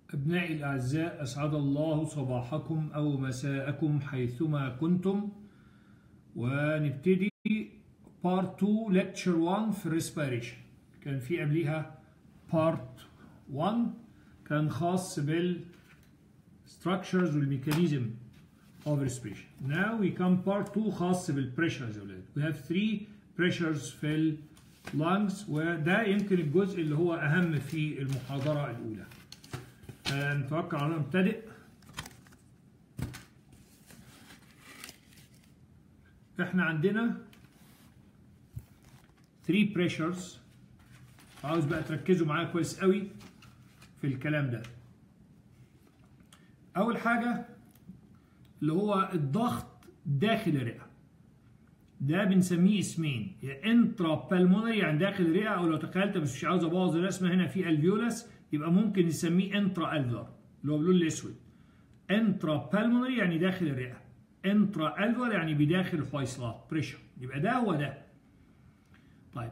أبنائي الأعزاء أسعد الله صباحكم أو مساءكم حيثما كنتم ونبتدي Part 2 Lecture 1 في Respiration كان في قبليها Part 1 كان خاص بال Structures والميكانيزم of respiration Now we come Part 2 خاص بالpressures يا ولاد We have three pressures في ال lungs وده يمكن الجزء اللي هو أهم في المحاضرة الأولى نتوكل على نبتدئ احنا عندنا 3 pressures عاوز بقى تركزوا معايا كويس قوي في الكلام ده اول حاجه اللي هو الضغط داخل الرئه ده بنسميه اسمين يا انترا بالمونري يعني داخل الرئه او لو تخيلت بس مش عاوز ابوظ الرسمه هنا في الفيولس يبقى ممكن نسميه انترا الفر اللي هو باللون الاسود انترا بالمونري يعني داخل الرئه انترا الفر يعني بداخل الحويصلات بريشر يبقى ده هو ده طيب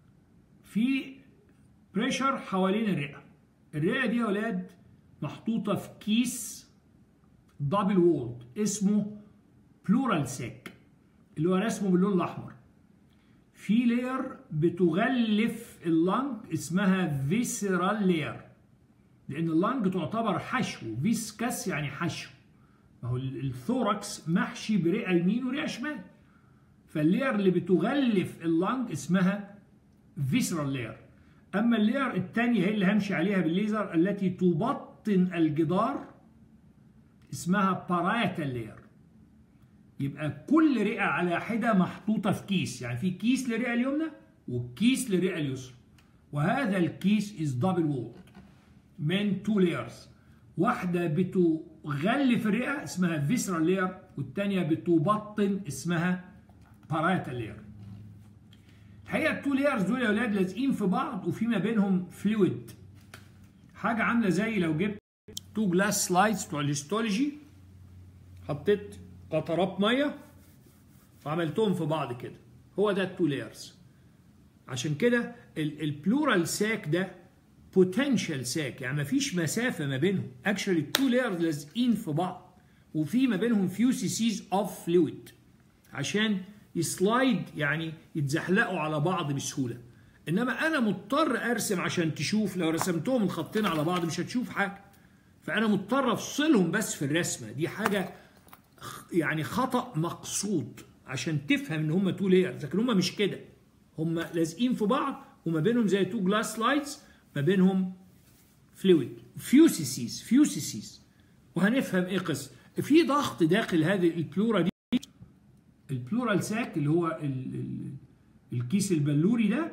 في بريشر حوالين الرئه الرئه دي يا اولاد محطوطه في كيس دبل وولد اسمه بلورال ساك اللي هو رسمه باللون الاحمر في لير بتغلف اللنج اسمها فيسرال لير لان اللنج تعتبر حشو فيسكس يعني حشو ما هو الثوركس محشي برئه يمين ورئه شمال فاللير اللي بتغلف اللنج اسمها فيسرال لير اما اللير الثانيه هي اللي همشي عليها بالليزر التي تبطن الجدار اسمها بارايتال لير يبقى كل رئه على حده محطوطه في كيس يعني في كيس للرئه اليمنى وكيس للرئه اليسرى وهذا الكيس از دبل وولد من تو لايرز واحده بتغلف الرئه اسمها فيسرال لير والثانيه بتبطن اسمها بارايتال لير الحقيقه التو لايرز دول يا اولاد لازقين في بعض وفي ما بينهم فلويد حاجه عامله زي لو جبت تو جلاس سلايدز بتوع الهيستولوجي حطيت قطرات ميه وعملتهم في بعض كده هو ده التو لايرز عشان كده البلورال ساك ده بوتنشال ساك يعني مفيش مسافه ما بينهم اكشولي التو لايرز لازقين في بعض وفي ما بينهم فيو سي سيز اوف فلويد عشان يسلايد يعني يتزحلقوا على بعض بسهوله انما انا مضطر ارسم عشان تشوف لو رسمتهم الخطين على بعض مش هتشوف حاجه فانا مضطر افصلهم بس في الرسمه دي حاجه يعني خطا مقصود عشان تفهم ان هم تو لايرز لكن هم مش كده هم لازقين في بعض وما بينهم زي تو جلاس لايتس ما بينهم فلويد فيوسيسيز فيوسيسيز وهنفهم ايه قصه في ضغط داخل هذه البلورا دي البلورال ساك اللي هو ال ال الكيس البلوري ده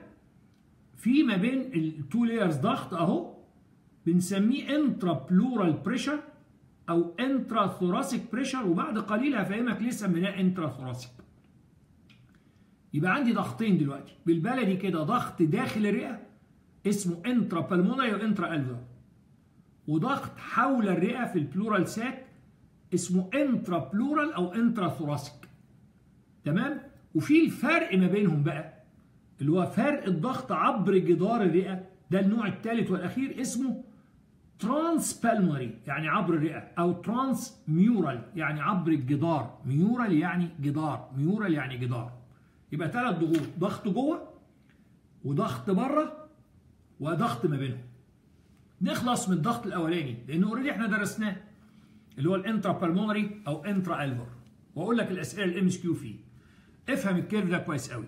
في ما بين التو لايرز ضغط اهو بنسميه انترا بلورال بريشر او انترا ثوراسيك بريشر وبعد قليل هفهمك ليه سميناه انترا ثوراسيك يبقى عندي ضغطين دلوقتي بالبلدي كده ضغط داخل الرئه اسمه انترا بالمونري وانترا الفر وضغط حول الرئه في البلورال ساك اسمه انترا بلورال او انترا ثوراسيك تمام وفي الفرق ما بينهم بقى اللي هو فرق الضغط عبر جدار الرئه ده النوع الثالث والاخير اسمه ترانس بالمري يعني عبر الرئه او ترانس ميورال يعني عبر الجدار ميورال يعني جدار ميورال يعني جدار يبقى ثلاث ضغوط ضغط جوه وضغط بره وضغط ما بينهم نخلص من الضغط الاولاني لانه اوريدي احنا درسناه اللي هو الانترا بالمونري او انترا الفر واقول لك الاسئله الام اس كيو فيه افهم الكيرف ده كويس قوي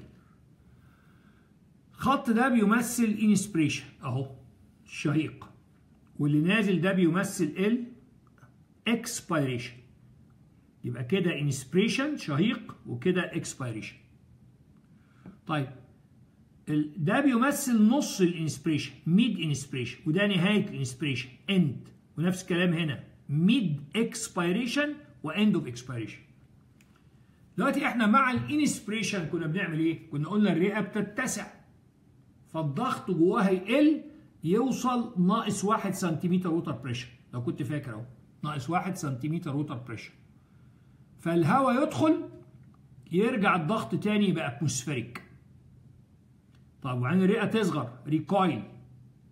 الخط ده بيمثل انسبريشن اهو الشهيق واللي نازل ده بيمثل ال اكسبيريشن يبقى كده انسبريشن شهيق وكده اكسبيريشن طيب ده بيمثل نص الانسبريشن ميد انسبريشن وده نهايه الانسبريشن اند ونفس الكلام هنا ميد اكسبيريشن واند اوف اكسبيريشن دلوقتي احنا مع الانسبريشن كنا بنعمل ايه كنا قلنا الرئه بتتسع فالضغط جواها يقل يوصل ناقص 1 سنتيمتر ووتر بريشر لو كنت فاكر اهو ناقص 1 سنتيمتر ووتر بريشر فالهواء يدخل يرجع الضغط تاني يبقى اتموسفيريك طب وبعدين الرئه تصغر ريكويل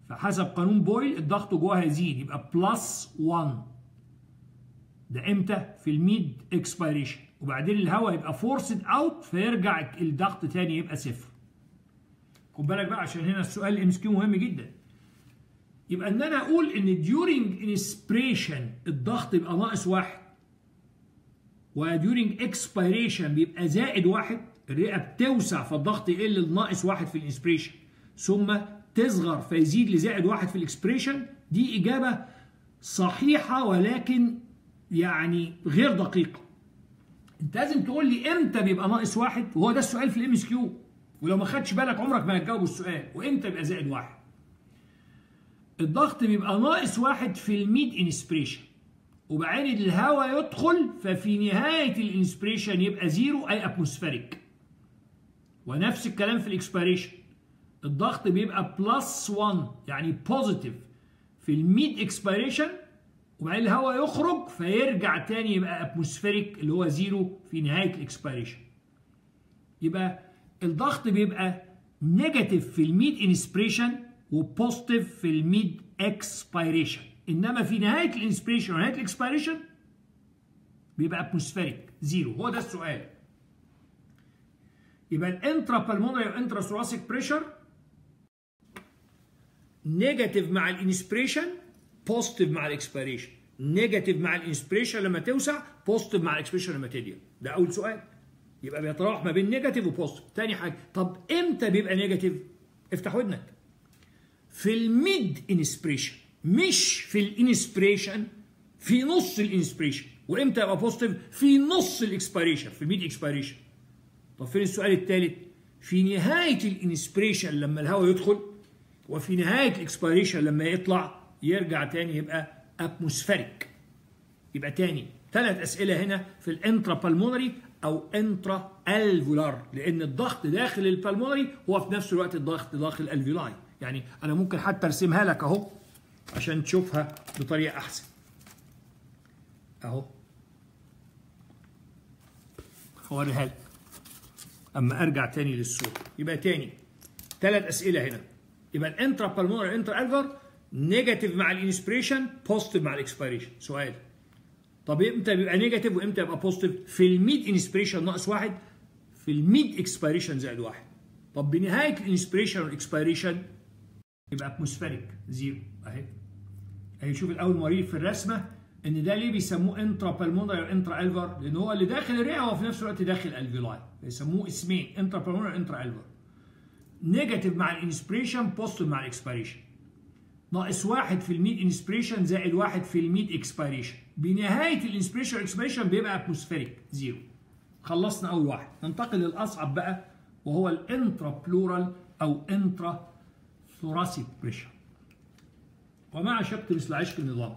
فحسب قانون بويل الضغط جواها يزيد يبقى بلس 1 ده امتى في الميد اكسبيريشن وبعدين الهواء يبقى فورسد اوت فيرجع الضغط تاني يبقى صفر خد بالك بقى عشان هنا السؤال الام كيو مهم جدا يبقى ان انا اقول ان during inspiration الضغط يبقى ناقص واحد و during expiration بيبقى زائد واحد الرئه بتوسع فالضغط يقل لناقص واحد في الانسبريشن ثم تصغر فيزيد لزائد واحد في الاكسبريشن دي اجابه صحيحه ولكن يعني غير دقيقه انت لازم تقول لي امتى بيبقى ناقص واحد وهو ده السؤال في الام اس كيو ولو ما خدتش بالك عمرك ما هتجاوب السؤال وامتى يبقى زائد واحد الضغط بيبقى ناقص واحد في الميد انسبريشن وبعدين الهواء يدخل ففي نهاية الانسبريشن يبقى زيرو أي أتموسفيريك ونفس الكلام في الاكسبيريشن الضغط بيبقى بلس 1 يعني بوزيتيف في الميد اكسبيريشن وبعدين الهواء يخرج فيرجع تاني يبقى اتموسفيريك اللي هو زيرو في نهاية الاكسبيريشن يبقى الضغط بيبقى نيجاتيف في الميد انسبريشن وبوزيتيف في الميد اكسبيريشن انما في نهايه الانسبريشن ونهايه الاكسبيريشن بيبقى اتموسفيريك زيرو هو ده السؤال يبقى الانترا بالمونري وانترا ثوراسيك بريشر نيجاتيف مع الانسبريشن بوزيتيف مع الاكسبيريشن نيجاتيف مع الانسبريشن لما توسع بوزيتيف مع الاكسبريشن لما تضيق ده اول سؤال يبقى بيتراوح ما بين نيجاتيف وبوزيتيف تاني حاجه طب امتى بيبقى نيجاتيف افتح ودنك في الميد انسبريشن مش في الانسبريشن في نص الانسبريشن وامتى يبقى بوزيتيف في نص الاكسبيريشن في الميد اكسبيريشن طب فين السؤال الثالث في نهايه الانسبريشن لما الهواء يدخل وفي نهايه الاكسبيريشن لما يطلع يرجع تاني يبقى اتموسفيريك يبقى تاني ثلاث اسئله هنا في الانترا بالمونري او انترا الفولار لان الضغط داخل البلمونري هو في نفس الوقت الضغط داخل الفيلاي يعني انا ممكن حتى ارسمها لك اهو عشان تشوفها بطريقه احسن اهو هوريها لك اما ارجع تاني للصوره يبقى تاني ثلاث اسئله هنا يبقى الانترا بالمونري انترا الفر نيجاتيف مع الانسبريشن بوزيتيف مع الاكسبيريشن سؤال طب امتى بيبقى نيجاتيف وامتى يبقى بوزيتيف في الميد انسبريشن ناقص واحد في الميد اكسبيريشن زائد واحد طب بنهايه الانسبريشن والاكسبيريشن يبقى اتموسفيريك زيرو اهي اهي شوف الاول موريك في الرسمه ان ده ليه بيسموه انترا بالمونري او انترا الفر لان هو اللي داخل الرئه وفي نفس الوقت داخل الفيلاي بيسموه اسمين انترا بالمونري انترا الفر نيجاتيف مع الانسبريشن بوزيتيف مع الاكسبيريشن ناقص واحد في الميد انسبريشن زائد واحد في الميد اكسبيريشن بنهايه الانسبريشن والاكسبيريشن بيبقى اتموسفيريك زيرو خلصنا اول واحد ننتقل للاصعب بقى وهو الانترا بلورال او انترا ثوراسيك بريشر ومع شق مثل عشق النظام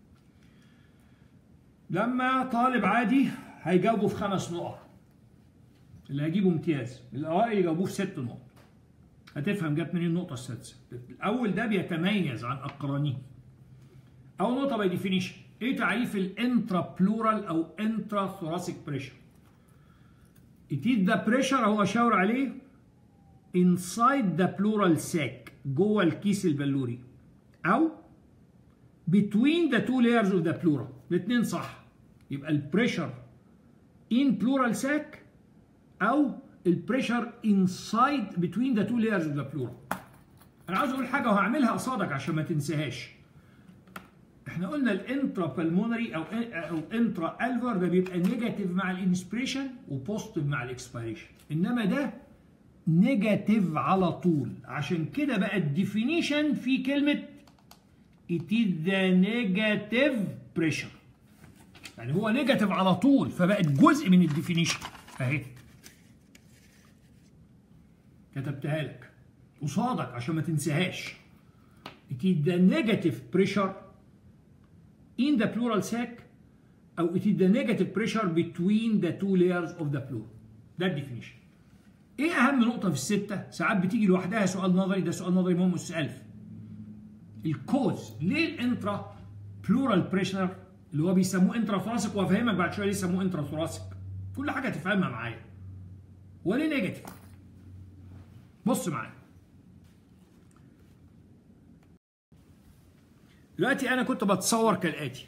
لما طالب عادي هيجاوبه في خمس نقط اللي هيجيبه امتياز الاوائل يجاوبوه في ست نقط هتفهم جت منين النقطة السادسة الأول ده بيتميز عن أقرانيه أول نقطة باي ديفينيشن إيه تعريف الانترا بلورال أو انترا ثوراسيك بريشر It is the pressure هو شاور عليه inside the pleural sac جوه الكيس البلوري أو between the two layers of the pleural الاثنين صح يبقى البريشر in pleural sac أو البريشر انسايد بتوين ذا تو لايرز اوف ذا بلورال انا عاوز اقول حاجه وهعملها قصادك عشان ما تنساهاش احنا قلنا الانترا بالمونري او او انترا الفر ده بيبقى نيجاتيف مع الانسبريشن وبوزيتيف مع الاكسبيريشن انما ده نيجاتيف على طول عشان كده بقى الديفينيشن في كلمه it is the negative pressure يعني هو نيجاتيف على طول فبقت جزء من الديفينيشن اهي كتبتها لك قصادك عشان ما تنساهاش it is the negative pressure in the pleural sac او it is the negative pressure between the two layers of the pleural ده الديفينيشن ايه اهم نقطه في السته ساعات بتيجي لوحدها سؤال نظري ده سؤال نظري مهم السؤال الكوز ليه الانترا بلورال بريشر اللي هو بيسموه انترا ثوراسيك وافهمك بعد شويه ليه يسموه انترا ثوراسيك كل حاجه تفهمها معايا وليه نيجاتيف بص معايا دلوقتي انا كنت بتصور كالاتي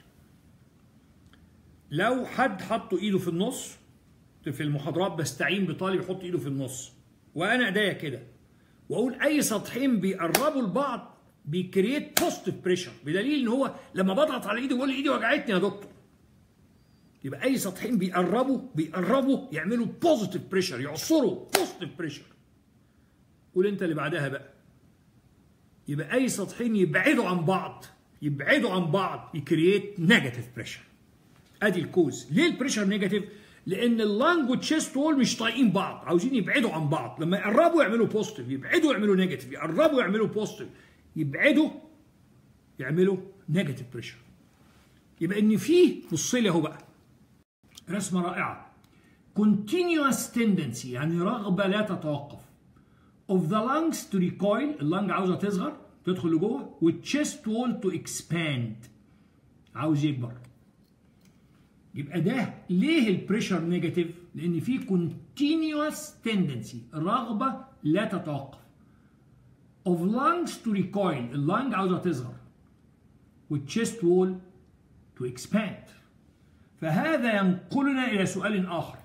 لو حد حط ايده في النص في المحاضرات بستعين بطالب يحط ايده في النص وانا ايديا كده واقول اي سطحين بيقربوا لبعض بيكريت بوزيتيف بريشر بدليل ان هو لما بضغط على ايدي بقول لي ايدي وجعتني يا دكتور يبقى اي سطحين بيقربوا بيقربوا يعملوا بوزيتيف بريشر يعصروا بوزيتيف بريشر قول انت اللي بعدها بقى يبقى اي سطحين يبعدوا عن بعض يبعدوا عن بعض يكريت نيجاتيف بريشر ادي الكوز ليه البريشر نيجاتيف لان اللانج والتشيست وول مش طايقين بعض عاوزين يبعدوا عن بعض لما يقربوا يعملوا بوزيتيف يبعدوا يعملوا نيجاتيف يقربوا يعملوا بوزيتيف يبعدوا يعملوا نيجاتيف بريشر يبقى ان في بص لي اهو بقى رسمه رائعه continuous tendency يعني رغبه لا تتوقف of the lungs to recoil اللنج عاوزه تصغر تدخل لجوه والchest wall to expand عاوز يكبر يبقى ده ليه البريشر نيجاتيف؟ لان في continuous tendency رغبه لا تتوقف of lungs to recoil اللنج عاوزه تصغر والchest wall to expand فهذا ينقلنا الى سؤال اخر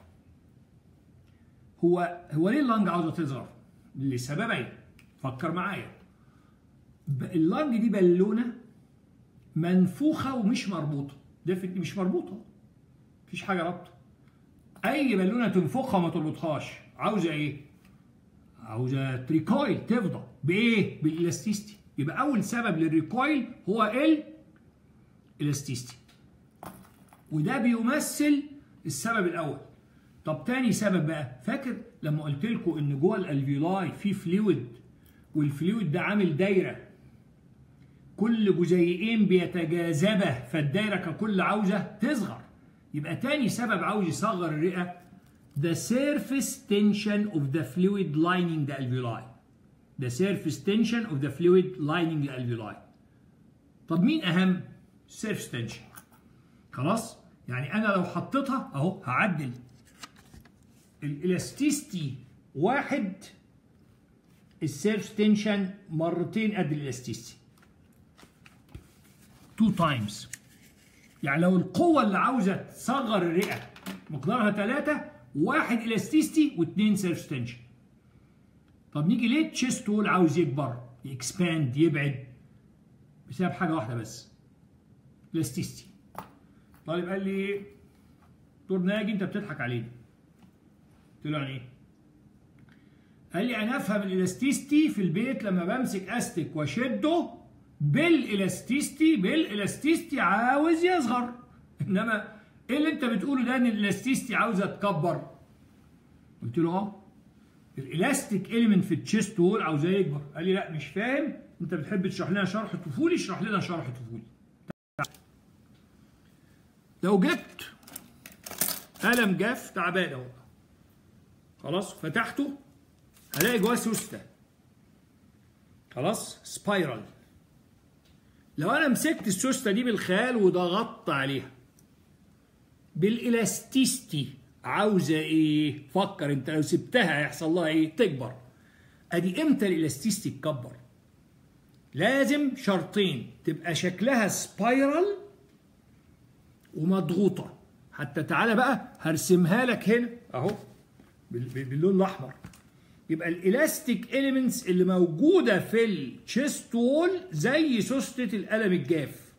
هو هو ليه اللنج عاوزه تصغر؟ لسببين فكر معايا اللنج دي بالونه منفوخه ومش مربوطه ده مش مربوطه مفيش حاجه رابطه اي بالونه تنفخها وما تربطهاش عاوزه ايه عاوزه تريكويل تفضى بايه بالالاستيستي يبقى اول سبب للريكويل هو ال الاستيستي وده بيمثل السبب الاول طب تاني سبب بقى فاكر لما قلت لكم ان جوه الالفيولاي في فلويد والفلويد ده عامل دايره كل جزيئين بيتجاذبه فالدايره ككل عاوزه تصغر يبقى تاني سبب عاوز يصغر الرئه the surface tension of the fluid lining the alveoli the surface tension of the fluid lining the alveoli طب مين اهم surface tension خلاص يعني انا لو حطيتها اهو هعدل الالاستيستي واحد السيرف تنشن مرتين قد الالاستيستي 2 تايمز يعني لو القوة اللي عاوزة تصغر الرئة مقدارها 3 واحد الاستيستي واثنين سيرف تنشن طب نيجي ليه التشيست وول عاوز يكبر يكسباند يبعد بسبب حاجة واحدة بس الاستيستي طالب قال لي دكتور ناجي انت بتضحك علينا قلت له يعني ايه؟ قال لي انا افهم الالاستيستي في البيت لما بمسك استك واشده بالالاستيستي بالالاستيستي عاوز يصغر انما ايه اللي انت بتقوله ده ان الالاستيستي عاوزه تكبر قلت له اه الالاستيك اليمنت في التشيست وول عاوزاه يكبر قال لي لا مش فاهم انت بتحب تشرح لنا شرح طفولي اشرح لنا شرح طفولي لو جبت قلم جاف تعبان اهو خلاص فتحته هلاقي جواه سوسته خلاص سبايرال لو انا مسكت السوسته دي بالخيال وضغطت عليها بالالاستيستي عاوزه ايه فكر انت لو سبتها هيحصل لها ايه تكبر ادي امتى الالاستيستي تكبر لازم شرطين تبقى شكلها سبايرال ومضغوطه حتى تعالى بقى هرسمها لك هنا اهو باللون الاحمر يبقى الالاستيك اليمنتس اللي موجوده في الشيست وول زي سوسته القلم الجاف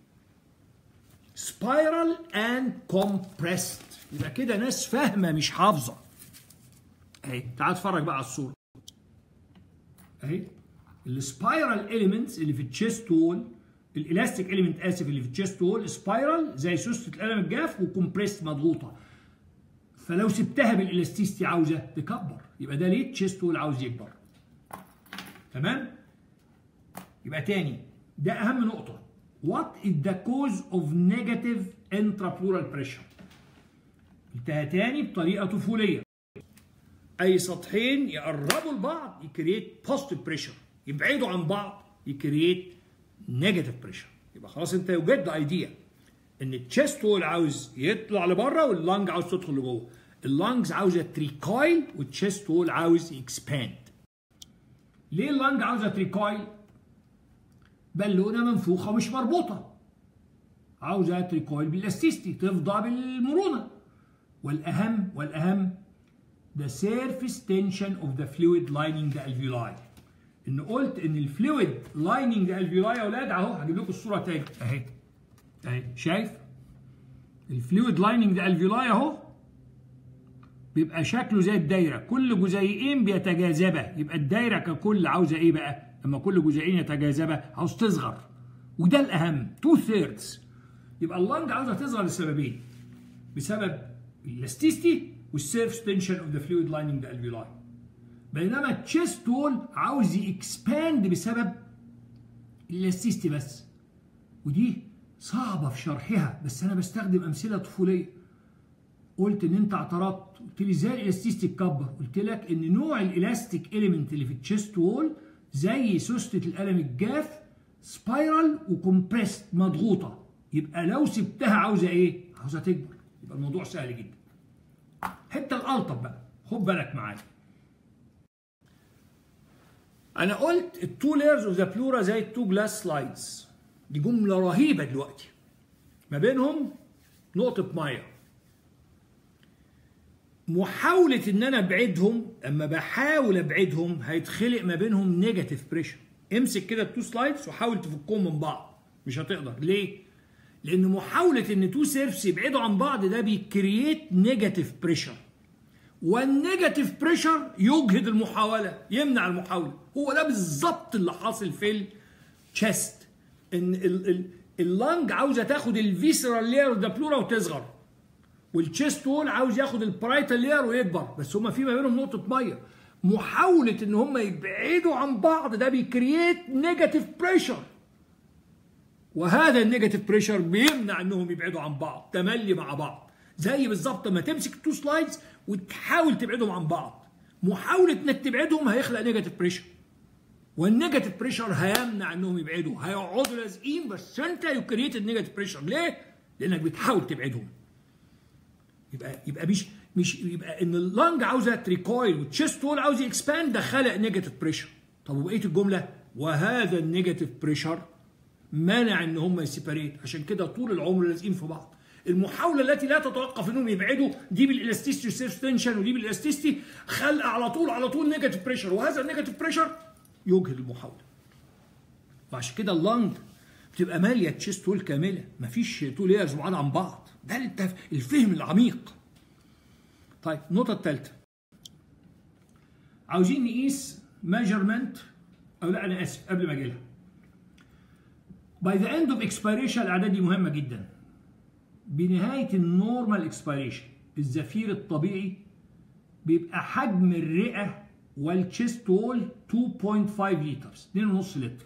سبايرال اند كومبريست يبقى كده ناس فاهمه مش حافظه اهي تعال اتفرج بقى على الصوره اهي السبايرال اليمنتس اللي في الشيست وول الالاستيك اليمنت اسف اللي في الشيست وول سبايرال زي سوسته القلم الجاف وكومبريست مضغوطه فلو سبتها بالالاستيستي عاوزه تكبر يبقى ده ليه التشيست وول عاوز يكبر تمام يبقى تاني ده اهم نقطه what is the cause of negative intrapleural pressure قلتها تاني بطريقه طفوليه اي سطحين يقربوا لبعض يكريت بوزيتيف بريشر يبعدوا عن بعض يكريت نيجاتيف بريشر يبقى خلاص انت يوجد ايديا ان التشيست وول عاوز يطلع لبره واللنج عاوز تدخل لجوه اللنجز عاوزه تريكويل والتشيست وول عاوز يكسباند ليه اللنج عاوزه تريكويل بالونه منفوخه مش مربوطه عاوزه تريكويل بالاستيستي تفضى بالمرونه والاهم والاهم the surface tension of the fluid lining the alveoli ان قلت ان الفلويد لايننج الفيولاي يا اولاد اهو هجيب لكم الصوره تاني اهي اهي شايف الفلويد لايننج الفيولاي اهو بيبقى شكله زي الدايره كل جزيئين بيتجاذبا يبقى الدايره ككل عاوزه ايه بقى لما كل جزيئين يتجاذبا عاوز تصغر وده الاهم تو ثيردز يبقى اللنج عاوزه تصغر لسببين بسبب الاستيستي والسيرفس تنشن اوف ذا فلويد لايننج الفيولاي بينما التشيست وول عاوز يكسباند بسبب الاستيستي بس ودي صعبه في شرحها بس انا بستخدم امثله طفوليه قلت ان انت اعترضت قلت لي ازاي الاستيستي اتكبر قلت لك ان نوع الالاستيك اليمنت اللي في التشيست وول زي سوسته القلم الجاف سبايرال وكمبريست مضغوطه يبقى لو سبتها عاوزه ايه عاوزه تكبر يبقى الموضوع سهل جدا حته الالطف بقى خد بالك معايا انا قلت التو لايرز اوف ذا بلورا زي التو جلاس سلايدز دي جمله رهيبه دلوقتي ما بينهم نقطه ميه محاولة إن أنا أبعدهم أما بحاول أبعدهم هيتخلق ما بينهم نيجاتيف بريشر امسك كده التو سلايدز وحاول تفكهم من بعض مش هتقدر ليه؟ لأن محاولة إن تو سيرفس يبعدوا عن بعض ده بيكرييت نيجاتيف بريشر والنيجاتيف بريشر يجهد المحاولة يمنع المحاولة هو ده بالظبط اللي حاصل في الشيست إن اللنج عاوزة تاخد الفيسرال لير ده بلورا وتصغر والتشيست وول عاوز ياخد البرايتال لير ويكبر بس هما في ما بينهم نقطه ميه محاوله ان هما يبعدوا عن بعض ده بيكرييت نيجاتيف بريشر وهذا النيجاتيف بريشر بيمنع انهم يبعدوا عن بعض تملي مع بعض زي بالظبط لما تمسك تو سلايدز وتحاول تبعدهم عن بعض محاوله انك تبعدهم هيخلق نيجاتيف بريشر والنيجاتيف بريشر هيمنع انهم يبعدوا هيقعدوا لازقين بس انت يو كرييت النيجاتيف بريشر ليه؟ لانك بتحاول تبعدهم يبقى يبقى مش مش يبقى ان اللنج عاوزه تريكويل والتشيست وول عاوز يكسباند ده خلق نيجاتيف بريشر طب وبقيه الجمله وهذا النيجاتيف بريشر منع ان هم يسيبريت عشان كده طول العمر لازقين في بعض المحاولة التي لا تتوقف انهم يبعدوا دي بالالاستيستي والسيرف تنشن ودي بالالاستيستي خلق على طول على طول نيجاتيف بريشر وهذا النيجاتيف بريشر يجهد المحاولة وعشان كده اللنج بتبقى ماليه تشيست وول كامله مفيش تو ليرز بعاد عن بعض ده الفهم العميق طيب النقطه الثالثه عاوزين نقيس ميجرمنت او لا انا اسف قبل ما اجي لها باي ذا اند اوف اكسبيريشن الاعداد دي مهمه جدا بنهايه النورمال اكسبيريشن الزفير الطبيعي بيبقى حجم الرئه والتشيست وول 2.5 لتر 2.5 لتر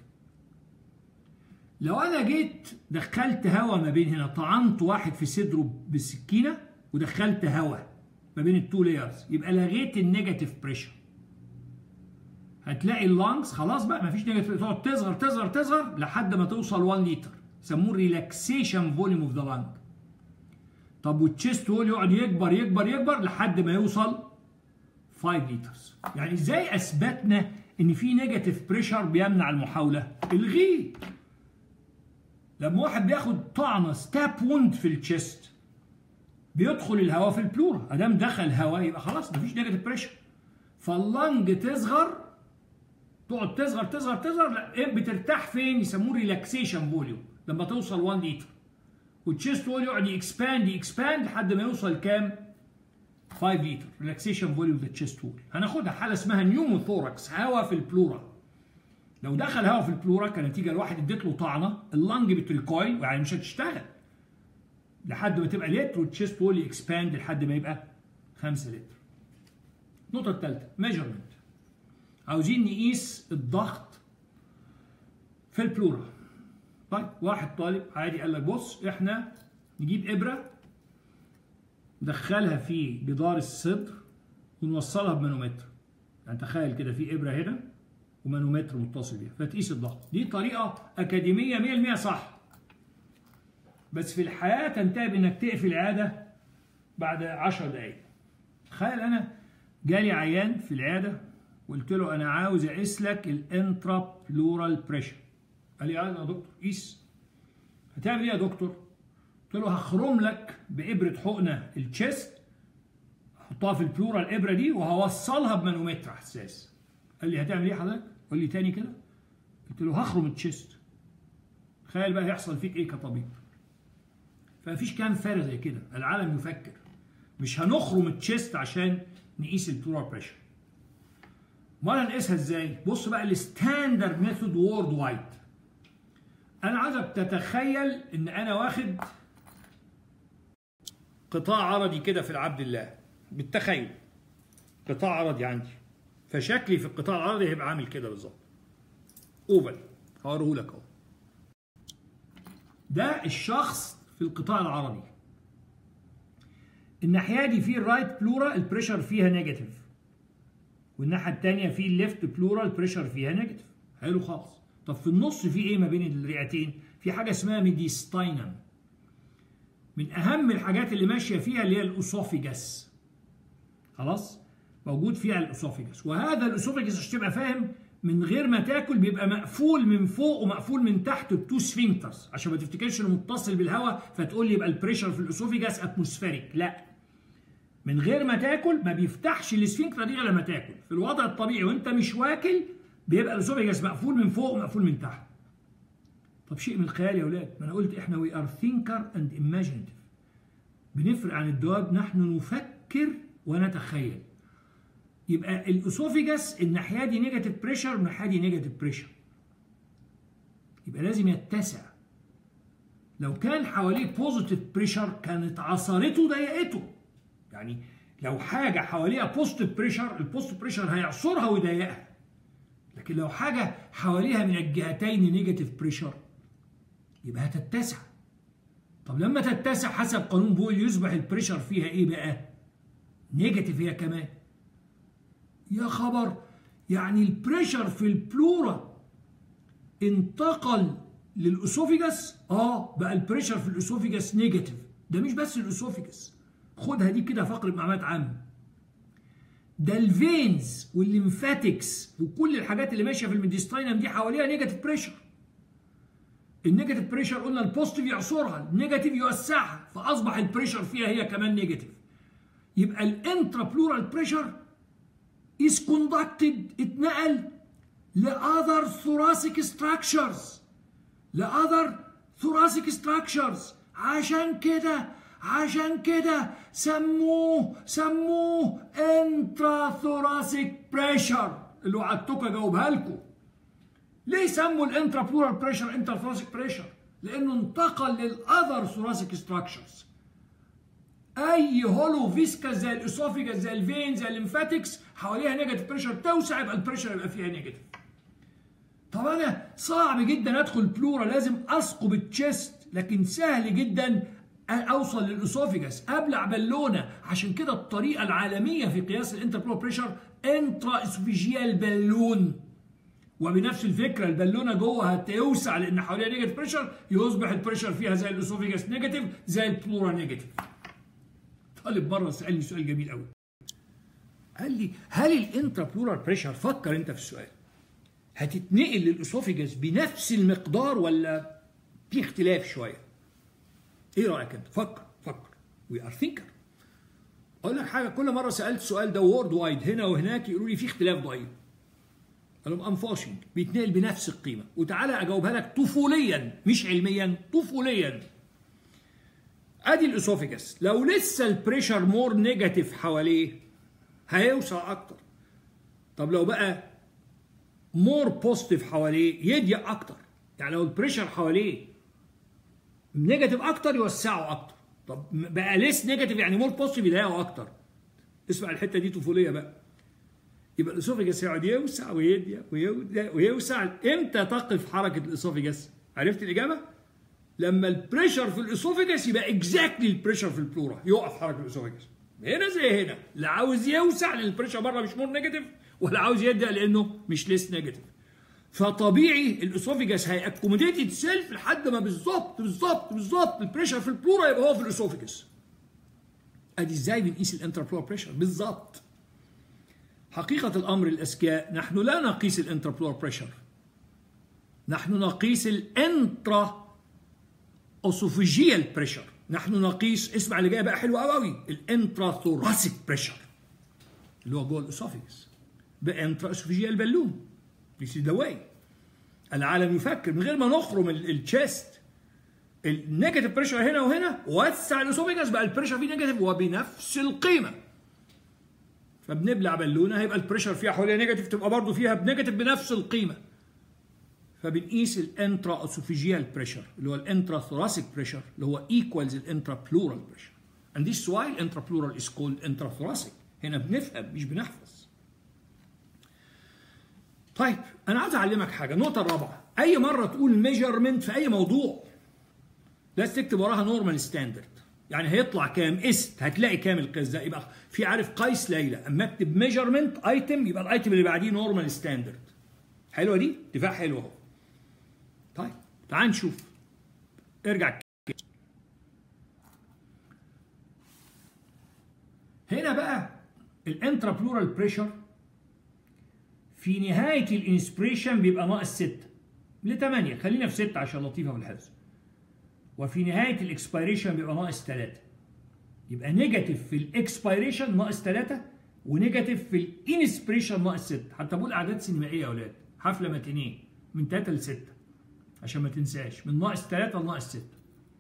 لو انا جيت دخلت هواء ما بين هنا طعنت واحد في صدره بالسكينه ودخلت هواء ما بين التو لايرز يبقى لغيت النيجاتيف بريشر هتلاقي اللانجز خلاص بقى ما فيش نيجاتيف تقعد تصغر تصغر تصغر لحد ما توصل 1 لتر يسموه ريلاكسيشن فوليوم اوف ذا لانج طب والتشيست وول يقعد يكبر يكبر يكبر لحد ما يوصل 5 لترز يعني ازاي اثبتنا ان في نيجاتيف بريشر بيمنع المحاوله الغيه لما واحد بياخد طعنه ستاب ووند في التشيست بيدخل الهواء في البلورا ادام دخل هواء يبقى خلاص مفيش نيجاتيف بريشر فاللنج تصغر تقعد تصغر تصغر تصغر لا بترتاح فين يسموه ريلاكسيشن فوليوم لما توصل 1 لتر والتشيست وول يقعد يكسباند يكسباند لحد ما يوصل كام 5 لتر ريلاكسيشن فوليوم ذا تشيست وول هناخدها حاله اسمها نيوموثوركس هواء في البلورا لو دخل هواء في البلورا كنتيجه لواحد اديت له طعنه اللنج بتريكويل يعني مش هتشتغل لحد ما تبقى لتر والتشيست وول يكسباند لحد ما يبقى 5 لتر. النقطه الثالثه ميجرمنت عاوزين نقيس الضغط في البلورا. طيب واحد طالب عادي قال لك بص احنا نجيب ابره ندخلها في جدار الصدر ونوصلها بمانومتر. يعني تخيل كده في ابره هنا ومانومتر متصل بيها فتقيس الضغط دي طريقه اكاديميه 100% صح بس في الحياه تنتهي بانك تقفل العياده بعد 10 دقائق تخيل انا جالي عيان في العياده قلت له انا عاوز اقيس لك الانترا بلورال بريشر قال لي عايز يا دكتور قيس هتعمل ايه يا دكتور قلت له هخرم لك بابره حقنه التشيست احطها في البلورا الابره دي وهوصلها بمانومتر حساس قال لي هتعمل ايه حضرتك قول لي تاني كده قلت له هخرم التشيست تخيل بقى هيحصل فيك ايه كطبيب فمفيش كلام فارغ زي كده العالم يفكر مش هنخرم التشيست عشان نقيس البلورال بريشر امال هنقيسها ازاي بص بقى الستاندرد ميثود وورد وايد انا عايزك تتخيل ان انا واخد قطاع عرضي كده في العبد الله بالتخيل قطاع عرضي عندي فشكلي في القطاع العرضي هيبقى عامل كده بالظبط اوفل هوريه لك اهو ده الشخص في القطاع العرضي الناحيه دي فيه الرايت بلورا البريشر فيها نيجاتيف والناحيه الثانيه فيه الليفت بلورا البريشر فيها نيجاتيف حلو خالص طب في النص في ايه ما بين الرئتين في حاجه اسمها ميديستاينم من اهم الحاجات اللي ماشيه فيها اللي هي الاسوفيجاس خلاص موجود فيها الاسوفيجاس وهذا الاسوفيجاس عشان تبقى فاهم من غير ما تاكل بيبقى مقفول من فوق ومقفول من تحت بتو سفنكترز عشان ما تفتكرش انه متصل بالهواء فتقول لي يبقى البريشر في الاسوفيجاس اتموسفيريك لا من غير ما تاكل ما بيفتحش السفنكتر دي غير لما تاكل في الوضع الطبيعي وانت مش واكل بيبقى الاسوفيجاس مقفول من فوق ومقفول من تحت طب شيء من الخيال يا اولاد ما انا قلت احنا وي ار ثينكر اند ايماجينيتيف بنفرق عن الدواب نحن نفكر ونتخيل يبقى الاسوفيجاس الناحيه دي نيجاتيف بريشر والناحيه دي نيجاتيف بريشر يبقى لازم يتسع لو كان حواليه بوزيتيف بريشر كانت عصرته ضيقته يعني لو حاجه حواليها بوزيتيف بريشر البوزيتيف بريشر هيعصرها ويضيقها لكن لو حاجه حواليها من الجهتين نيجاتيف بريشر يبقى هتتسع طب لما تتسع حسب قانون بويل يصبح البريشر فيها ايه بقى نيجاتيف هي كمان يا خبر يعني البريشر في البلورا انتقل للاسوفيجاس اه بقى البريشر في الاسوفيجاس نيجاتيف ده مش بس الاسوفيجاس خدها دي كده فقره معلومات عامه ده الفينز والليمفاتكس وكل الحاجات اللي ماشيه في الميديستاينم دي حواليها نيجاتيف بريشر النيجاتيف بريشر قلنا البوزيتيف يعصرها النيجاتيف يوسعها فاصبح البريشر فيها هي كمان نيجاتيف يبقى الانترا بلورال بريشر is conducted اتنقل لأذر thoracic structures لأذر thoracic structures عشان كده عشان كده سموه سموه انترا ثوراسيك بريشر اللي وعدتكم اجاوبها لكم ليه سموا الانترا بلورال بريشر انترا ثوراسيك بريشر لانه انتقل للاذر ثوراسيك ستراكشرز اي هولو فيسكا زي الاسوفيجاس زي الفين زي الليمفاتكس حواليها نيجاتيف بريشر توسع يبقى البريشر يبقى فيها نيجاتيف طب انا صعب جدا ادخل بلورا لازم اسقب التشيست لكن سهل جدا اوصل للاسوفيجاس ابلع بالونه عشان كده الطريقه العالميه في قياس الانتربلور بريشر انترا اسوفيجيال بالون وبنفس الفكره البالونه جوه هتوسع لان حواليها نيجاتيف بريشر يصبح البريشر فيها زي الاسوفيجاس نيجاتيف زي البلورا نيجاتيف طالب مره سالني سؤال جميل قوي قال لي هل الانترا بلورال بريشر فكر انت في السؤال هتتنقل للاسوفيجاس بنفس المقدار ولا في اختلاف شويه ايه رايك انت فكر فكر وي ار ثينكر اقول لك حاجه كل مره سالت السؤال ده وورد وايد هنا وهناك يقولوا لي في اختلاف ضئيل قال لهم انفاشنج بيتنقل بنفس القيمه وتعالى اجاوبها لك طفوليا مش علميا طفوليا ادي الاسوفيجاس لو لسه البريشر مور نيجاتيف حواليه هيوسع اكتر طب لو بقى مور بوزيتيف حواليه يضيق اكتر يعني لو البريشر حواليه نيجاتيف اكتر يوسعه اكتر طب بقى ليس نيجاتيف يعني مور بوزيتيف يضايقه اكتر اسمع الحته دي طفوليه بقى يبقى الاسوفيجاس يقعد يوسع ويضيق ويوسع امتى تقف حركه الاسوفيجاس عرفت الاجابه لما البريشر في الاسوفيجاس يبقى اكزاكتلي البريشر في البلورا يقف حركه الاسوفيجاس هنا زي هنا لا عاوز يوسع لان البريشر بره مش مور نيجاتيف ولا عاوز يضيق لانه مش ليس نيجاتيف فطبيعي الاسوفيجاس هيأكوموديت سيلف لحد ما بالظبط بالظبط بالظبط البريشر في البلورا يبقى هو في الاسوفيجاس ادي ازاي بنقيس الانترا بريشر بالظبط حقيقة الأمر الأذكياء نحن لا نقيس الانتربلور بريشر نحن نقيس الانترا اوسوفيجيال بريشر نحن نقيس اسمع اللي جاي بقى حلو قوي قوي الانترا ثوراسيك بريشر اللي هو جوه الاسوفيجس بانترا اسوفيجيال بالون This is the way العالم يفكر من غير ما نخرم التشيست النيجاتيف بريشر هنا وهنا وسع الاسوفيجاس بقى البريشر فيه نيجاتيف وبنفس القيمه فبنبلع بالونه هيبقى البريشر فيها حواليها نيجاتيف تبقى برضه فيها بنيجاتيف بنفس القيمه فبنقيس الانترا اسوفيجيال بريشر اللي هو الانترا ثوراسيك بريشر اللي هو ايكوالز الانترا بلورال بريشر and this is why الانترا بلورال is called intra هنا بنفهم مش بنحفظ طيب انا عايز اعلمك حاجه النقطه الرابعه اي مره تقول ميجرمنت في اي موضوع لازم تكتب وراها نورمال ستاندرد يعني هيطلع كام است هتلاقي كام القياس ده يبقى في عارف قيس ليلى اما اكتب ميجرمنت ايتم يبقى الايتم اللي بعديه نورمال ستاندرد حلوه دي اتفاق حلو اهو طيب تعال نشوف ارجع كده. هنا بقى الانترا بلورال بريشر في نهايه الانسبريشن بيبقى ناقص 6 ل 8 خلينا في 6 عشان لطيفه في الحفظ وفي نهايه الاكسبيريشن بيبقى ناقص 3 يبقى نيجاتيف في الاكسبيريشن ناقص 3 ونيجاتيف في الانسبريشن ناقص 6 حتى بقول اعداد سينمائيه يا اولاد حفله ماتينيه من 3 ل 6 عشان ما تنساش من ناقص 3 لناقص 6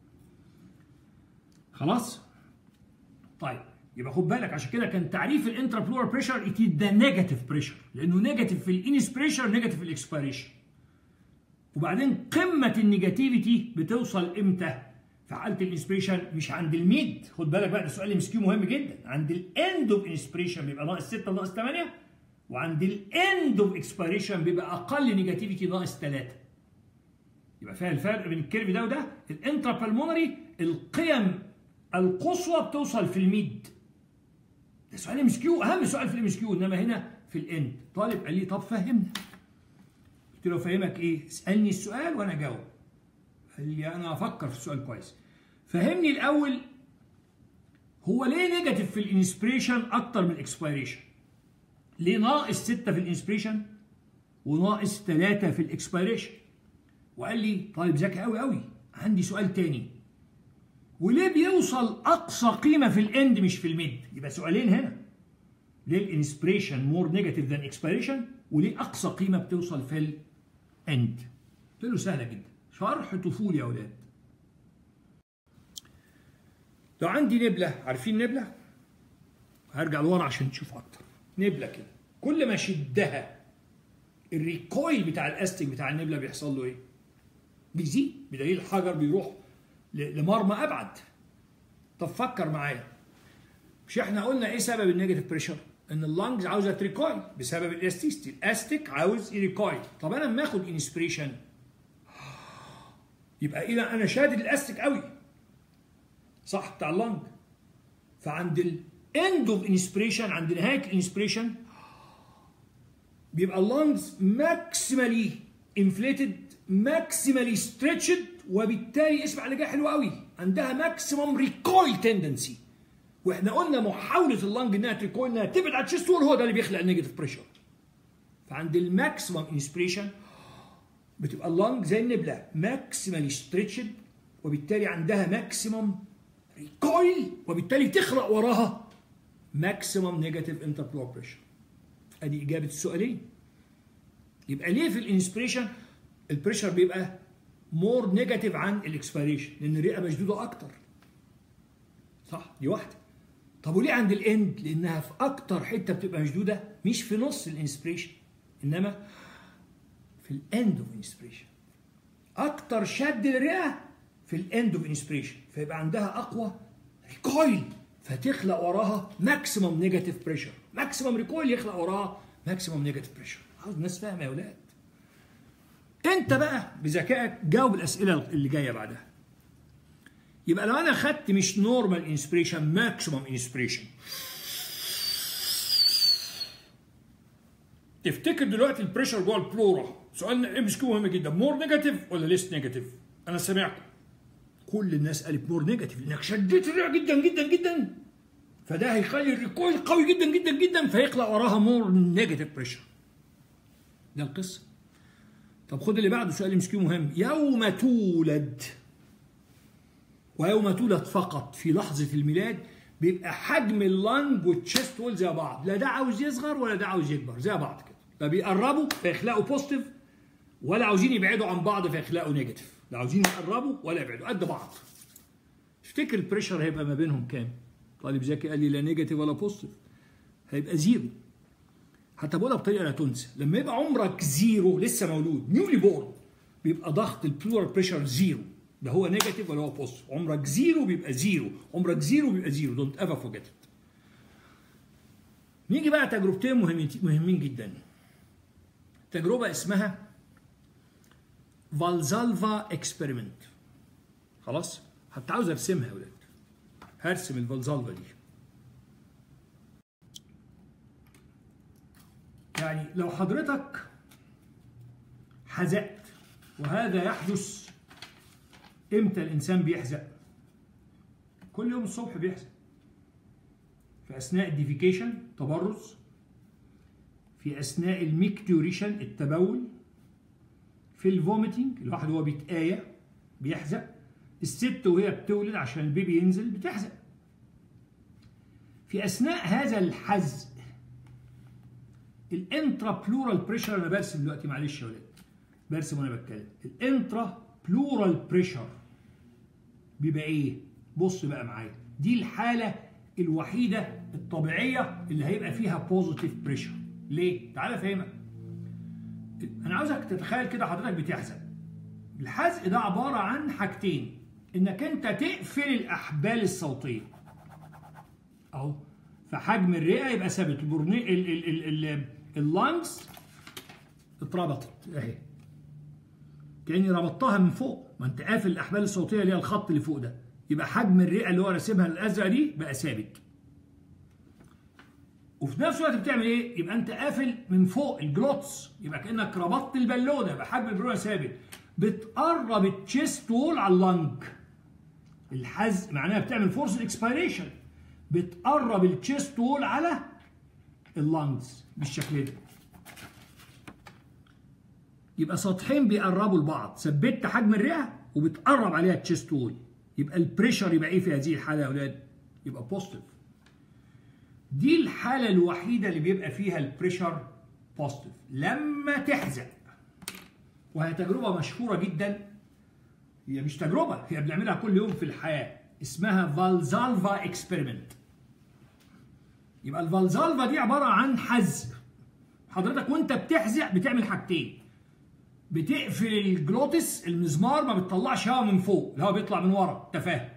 خلاص طيب يبقى خد بالك عشان كده كان تعريف الانترا بلورال بريشر ات ذا نيجاتيف بريشر لانه نيجاتيف في الانسبريشن نيجاتيف في الاكسبيريشن وبعدين قمه النيجاتيفيتي بتوصل امتى؟ في حاله الانسبريشن مش عند الميد خد بالك بقى ده سؤال ام كيو مهم جدا عند الاند اوف انسبريشن بيبقى ناقص 6 ناقص 8 وعند الاند اوف اكسبيريشن بيبقى اقل نيجاتيفيتي ناقص 3 يبقى فيها الفرق بين الكيرف ده وده الانترا بالمونري القيم القصوى بتوصل في الميد ده سؤال ام كيو اهم سؤال في الام كيو انما هنا في الاند طالب قال لي طب فهمنا قلت له فهمك ايه اسالني السؤال وانا اجاوب قال لي انا افكر في السؤال كويس فهمني الاول هو ليه نيجاتيف في الانسبريشن اكتر من الاكسبيريشن ليه ناقص 6 في الانسبريشن وناقص 3 في الاكسبيريشن وقال لي طالب ذكي قوي قوي عندي سؤال تاني وليه بيوصل اقصى قيمه في الاند مش في الميد يبقى سؤالين هنا ليه الانسبريشن مور نيجاتيف ذان اكسبيريشن وليه اقصى قيمه بتوصل في الاند قلت له سهله جدا شرح طفولي يا اولاد لو عندي نبله عارفين نبله هرجع لورا عشان نشوف اكتر نبله كده كل ما شدها الريكويل بتاع الاستيك بتاع النبله بيحصل له ايه بيزيد بدليل الحجر بيروح لمرمى ابعد طب فكر معايا مش احنا قلنا ايه سبب النيجاتيف بريشر ان اللنجز عاوزه تريكويل بسبب الاستيستي الاستيك عاوز يريكويل طب انا لما اخد انسبريشن يبقى الى انا شادد الاستيك قوي صح بتاع اللنج فعند الاند اوف انسبريشن عند نهايه الانسبريشن بيبقى اللنجز ماكسيمالي انفليتد ماكسيمالي ستريتشد وبالتالي اسمع اللي جاي حلو قوي عندها ماكسيمم ريكويل تندنسي واحنا قلنا محاوله اللنج انها تريكويل انها تبعد عن الشيست وول هو ده اللي بيخلق النيجاتيف بريشر فعند الماكسيمم انسبريشن بتبقى اللنج زي النبله ماكسيمالي ستريتشد وبالتالي عندها ماكسيمم ريكويل وبالتالي تخلق وراها ماكسيمم نيجاتيف انتربلور بريشر ادي اجابه السؤالين يبقى ليه في الانسبريشن البريشر بيبقى مور نيجاتيف عن الاكسبيريشن لان الرئه مشدوده اكتر صح دي واحده طب وليه عند الاند لانها في اكتر حته بتبقى مشدوده مش في نص الانسبريشن انما في الاند اوف انسبريشن اكتر شد للرئه في الاند اوف انسبريشن فيبقى عندها اقوى ريكويل فتخلق وراها ماكسيمم نيجاتيف بريشر ماكسيمم ريكويل يخلق وراها ماكسيمم نيجاتيف بريشر عاوز الناس فاهمه يا اولاد انت بقى بذكائك جاوب الاسئله اللي جايه بعدها يبقى لو انا خدت مش نورمال انسبريشن ماكسيمم انسبريشن تفتكر دلوقتي البريشر جوه البلورا سؤال ام اس كيو مهم جدا مور نيجاتيف ولا ليس نيجاتيف انا سمعكم كل الناس قالت مور نيجاتيف لانك شديت الرئه جدا جدا جدا فده هيخلي الريكويل قوي جدا جدا جدا فيخلق وراها مور نيجاتيف بريشر ده القصه طب خد اللي بعده سؤال مسكين مهم يوم تولد ويوم تولد فقط في لحظة الميلاد بيبقى حجم اللنج والتشيست وول زي بعض لا ده عاوز يصغر ولا ده عاوز يكبر زي بعض كده لا بيقربوا فيخلقوا بوزيتيف ولا عاوزين يبعدوا عن بعض فيخلقوا نيجاتيف لا عاوزين يقربوا ولا يبعدوا قد بعض تفتكر البريشر هيبقى ما بينهم كام طالب ذكي قال لي لا نيجاتيف ولا بوزيتيف هيبقى زيرو حتى بقولها بطريقه لا تنسى لما يبقى عمرك زيرو لسه مولود نيولي بورن بيبقى ضغط البلورال بريشر زيرو ده هو نيجاتيف ولا هو بوزيتيف عمرك زيرو بيبقى زيرو عمرك زيرو بيبقى زيرو دونت ايفر فورجيت ات نيجي بقى تجربتين مهمين مهمين جدا تجربه اسمها فالزالفا اكسبيرمنت خلاص حتى عاوز ارسمها يا ولاد هرسم الفالزالفا دي يعني لو حضرتك حزقت وهذا يحدث امتى الانسان بيحزق كل يوم الصبح بيحزق في اثناء الديفيكيشن تبرز في اثناء الميكتوريشن التبول في الفوميتنج الواحد وهو بيتآية بيحزق الست وهي بتولد عشان البيبي ينزل بتحزق في اثناء هذا الحزق الانترا بلورال بريشر انا برسم دلوقتي معلش يا ولاد برسم وانا بتكلم الانترا بلورال بريشر بيبقى ايه بص بقى معايا دي الحاله الوحيده الطبيعيه اللي هيبقى فيها بوزيتيف بريشر ليه تعالى افهمك انا عاوزك تتخيل كده حضرتك بتحزق الحزق ده عباره عن حاجتين انك انت تقفل الاحبال الصوتيه اهو فحجم الرئه يبقى ثابت البرني ال ال ال ال اللانجز اتربطت اهي كاني ربطتها من فوق ما انت قافل الاحبال الصوتيه اللي هي الخط اللي فوق ده يبقى حجم الرئه اللي هو راسمها الازرق دي بقى ثابت وفي نفس الوقت بتعمل ايه؟ يبقى انت قافل من فوق الجلوتس يبقى كانك ربطت البالونه يبقى حجم البالونه ثابت بتقرب التشيست وول على اللنج الحز معناها بتعمل فورس اكسبيريشن بتقرب التشيست وول على اللنجز بالشكل ده يبقى سطحين بيقربوا لبعض ثبت حجم الرئه وبتقرب عليها التشيست وول يبقى البريشر يبقى ايه في هذه الحاله يا اولاد يبقى بوزيتيف دي الحاله الوحيده اللي بيبقى فيها البريشر بوزيتيف لما تحزق وهي تجربه مشهوره جدا هي مش تجربه هي بنعملها كل يوم في الحياه اسمها فالزالفا اكسبيرمنت يبقى الفالزالفا دي عباره عن حزق حضرتك وانت بتحزق بتعمل حاجتين بتقفل الجلوتس المزمار ما بتطلعش هواء من فوق الهواء بيطلع من ورا انت فاهم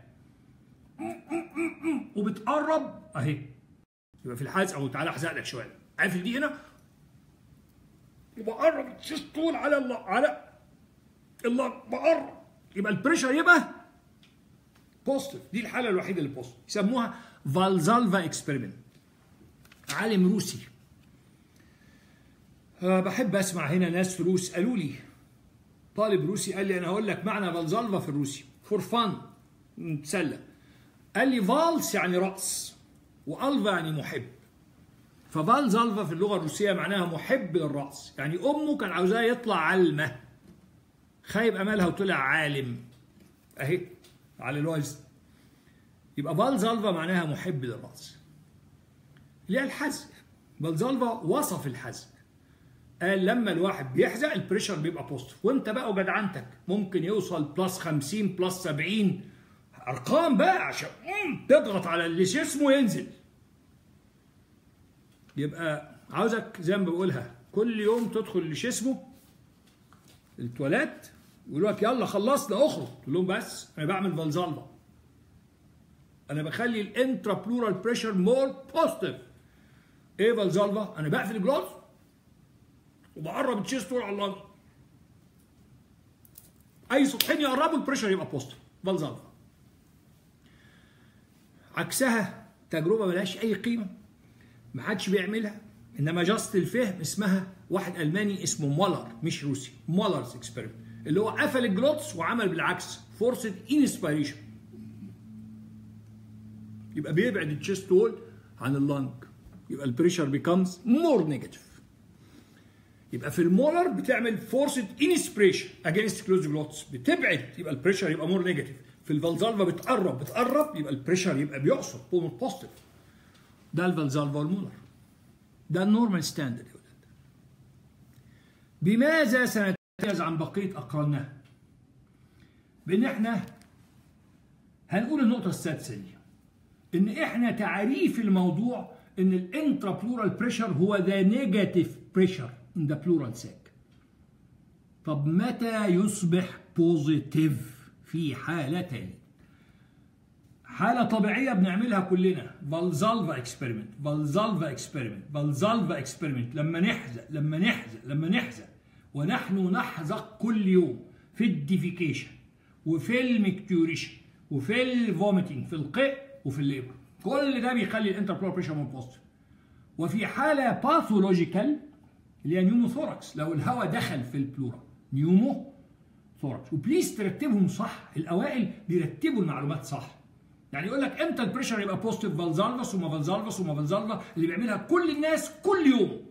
وبتقرب اهي يبقى في الحزق اهو تعالى احزق لك شويه قافل دي هنا وبقرب الشيست طول على الله على الله بقرب يبقى البريشر يبقى بوزيتيف دي الحاله الوحيده اللي بوزيتيف يسموها فالزالفا اكسبيرمنت عالم روسي أه بحب اسمع هنا ناس روس قالوا لي طالب روسي قال لي انا هقول لك معنى فالزالفا في الروسي فور فان نتسلى قال لي فالس يعني راس والفا يعني محب ففالزالفا في اللغه الروسيه معناها محب للراس يعني امه كان عاوزاه يطلع علمه خايب املها وطلع عالم اهي على الوزن يبقى فالزالفا معناها محب للراس اللي هي الحزق فالزالفا وصف الحزق قال لما الواحد بيحزق البريشر بيبقى بوزيتيف وانت بقى وجدعنتك ممكن يوصل بلس 50 بلس 70 ارقام بقى عشان تضغط على اللي جسمه ينزل يبقى عاوزك زي ما بقولها كل يوم تدخل لجسمه التواليت يقولوا لك يلا خلصنا اخرج تقول لهم بس انا بعمل فالزالفا انا بخلي الانترا بلورال بريشر مور بوزيتيف ايه فالزالفا انا بقفل الجلوز وبقرب التشيست على اللنج اي سطحين يقربوا البريشر يبقى بوزيتيف فالزالفا عكسها تجربه ملهاش اي قيمه ما حدش بيعملها انما جاست الفهم اسمها واحد الماني اسمه مولر مش روسي مولرز اكسبيرمنت اللي هو قفل الجلوتس وعمل بالعكس فورسد انسبيريشن يبقى بيبعد التشيست وول عن اللنج يبقى البريشر بيكمز مور نيجاتيف يبقى في المولر بتعمل فورسد انسبريشن اجينست كلوز جلوتس بتبعد يبقى البريشر يبقى مور نيجاتيف في الفالزالفا بتقرب بتقرب يبقى البريشر يبقى بيعصر بومر بوزيتيف ده الفالزالفا والمولر ده النورمال ستاندرد يا ولاد بماذا سنتميز عن بقيه اقراننا؟ بان احنا هنقول النقطه السادسه دي ان احنا تعريف الموضوع ان الانترا بلورال بريشر هو ذا نيجاتيف بريشر ان ذا بلورال ساك طب متى يصبح بوزيتيف في حالتين حالة طبيعية بنعملها كلنا فالزالفا اكسبيرمنت فالزالفا اكسبيرمنت فالزالفا اكسبيرمنت لما نحزق لما نحزق لما نحزق ونحن نحزق كل يوم في الديفيكيشن وفي المكتوريشن وفي الفوميتنج في القيء وفي الليبر كل ده بيخلي الانتربلور بريشر مور بوزيتيف وفي حالة باثولوجيكال اللي هي نيوموثوركس لو الهواء دخل في البلورا نيومو ثوركس وبليز ترتبهم صح الاوائل بيرتبوا المعلومات صح يعني يقول لك امتى البريشر يبقى بوزيتيف فالزالفس وما فالزالفس وما فالزالفا اللي بيعملها كل الناس كل يوم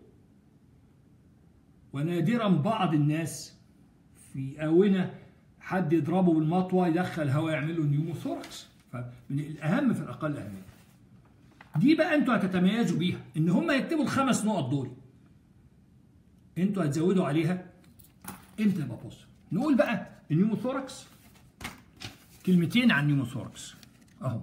ونادرا بعض الناس في آونة حد يضربه بالمطوة يدخل هواء يعمل له نيوموثوركس فمن الأهم في الأقل أهمية دي بقى انتوا هتتميزوا بيها ان هم يكتبوا الخمس نقط دول انتوا هتزودوا عليها امتى يبقى بوزيتيف نقول بقى النيوموثوركس كلمتين عن النيوموثوركس اهو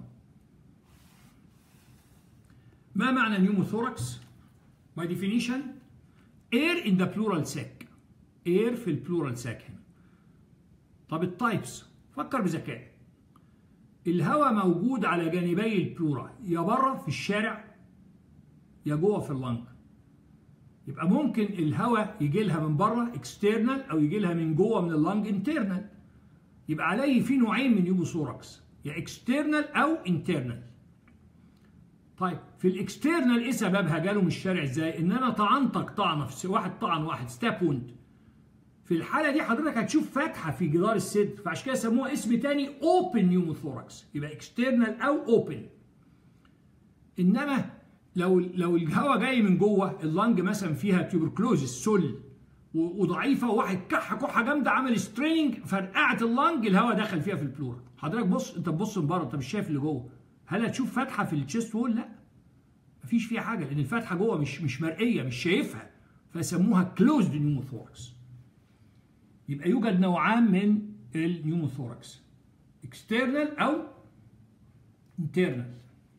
ما معنى نيوموثوركس by definition air in the plural sac air في البلورال ساك هنا طب التايبس فكر بذكاء الهواء موجود على جانبي البلورا يا بره في الشارع يا جوه في اللنج يبقى ممكن الهواء يجي لها من بره اكسترنال او يجي لها من جوه من اللنج انترنال يبقى عليه في نوعين من يوبوثوركس يا اكسترنال او انترنال طيب في الاكسترنال ايه سببها جاله من الشارع ازاي ان انا طعنتك طعنه في واحد طعن واحد ستاب ووند في الحاله دي حضرتك هتشوف فتحه في جدار الصدر فعشان كده سموها اسم تاني اوبن نيوموثوركس يبقى اكسترنال او اوبن انما لو لو الهواء جاي من جوه اللنج مثلا فيها تيوبركلوزس سل وضعيفه وواحد كح كحه جامده عمل ستريننج فرقعت اللنج الهواء دخل فيها في البلورا حضرتك بص انت تبص من بره انت مش شايف اللي جوه هل هتشوف فتحه في التشيست وول لا مفيش فيها حاجه لان الفتحه جوه مش مش مرئيه مش شايفها فسموها كلوزد نيوموثوركس يبقى يوجد نوعان من النيوموثوركس اكسترنال او انترنال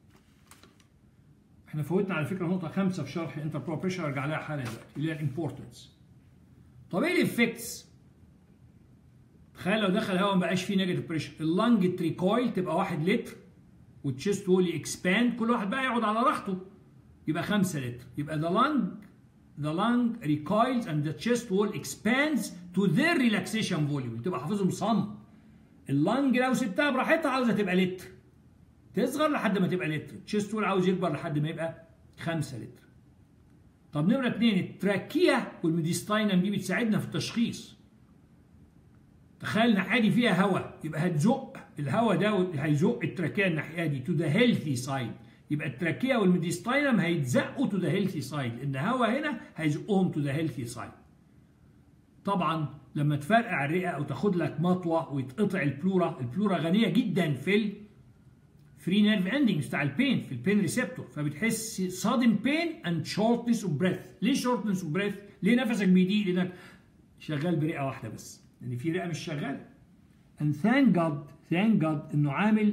احنا فوتنا على فكره نقطه خمسه في شرح انتر بريشر ارجع لها حالا دلوقتي اللي هي الامبورتنس طب ايه الافكتس تخيل لو دخل هواء ما بقاش فيه نيجاتيف بريشر اللنج تريكويل تبقى 1 لتر والتشيست وول اكسباند كل واحد بقى يقعد على راحته يبقى 5 لتر يبقى the lung the lung recoils and the chest wall expands to their relaxation volume تبقى حافظهم صم اللنج لو سبتها براحتها عاوزه تبقى لتر تصغر لحد ما تبقى لتر التشيست وول عاوز يكبر لحد ما يبقى 5 لتر طب نمرة اثنين التراكية والميديستاينم دي بتساعدنا في التشخيص تخيل الناحية دي فيها هواء يبقى هتزق الهواء ده هيزق التراكية الناحية دي to the healthy side يبقى التراكية والميديستاينم هيتزقوا to the healthy side لأن هواء هنا هيزقهم to the healthy side طبعا لما تفرقع الرئة أو تاخد لك مطوة ويتقطع البلورا البلورا غنية جدا في ال فري نيرف اندنجز بتاع البين في البين ريسبتور فبتحس صادم بين اند شورتنس اوف بريث ليه شورتنس اوف بريث ليه نفسك بيضيق لانك شغال برئه واحده بس لان في رئه مش شغاله and thank God thank God انه عامل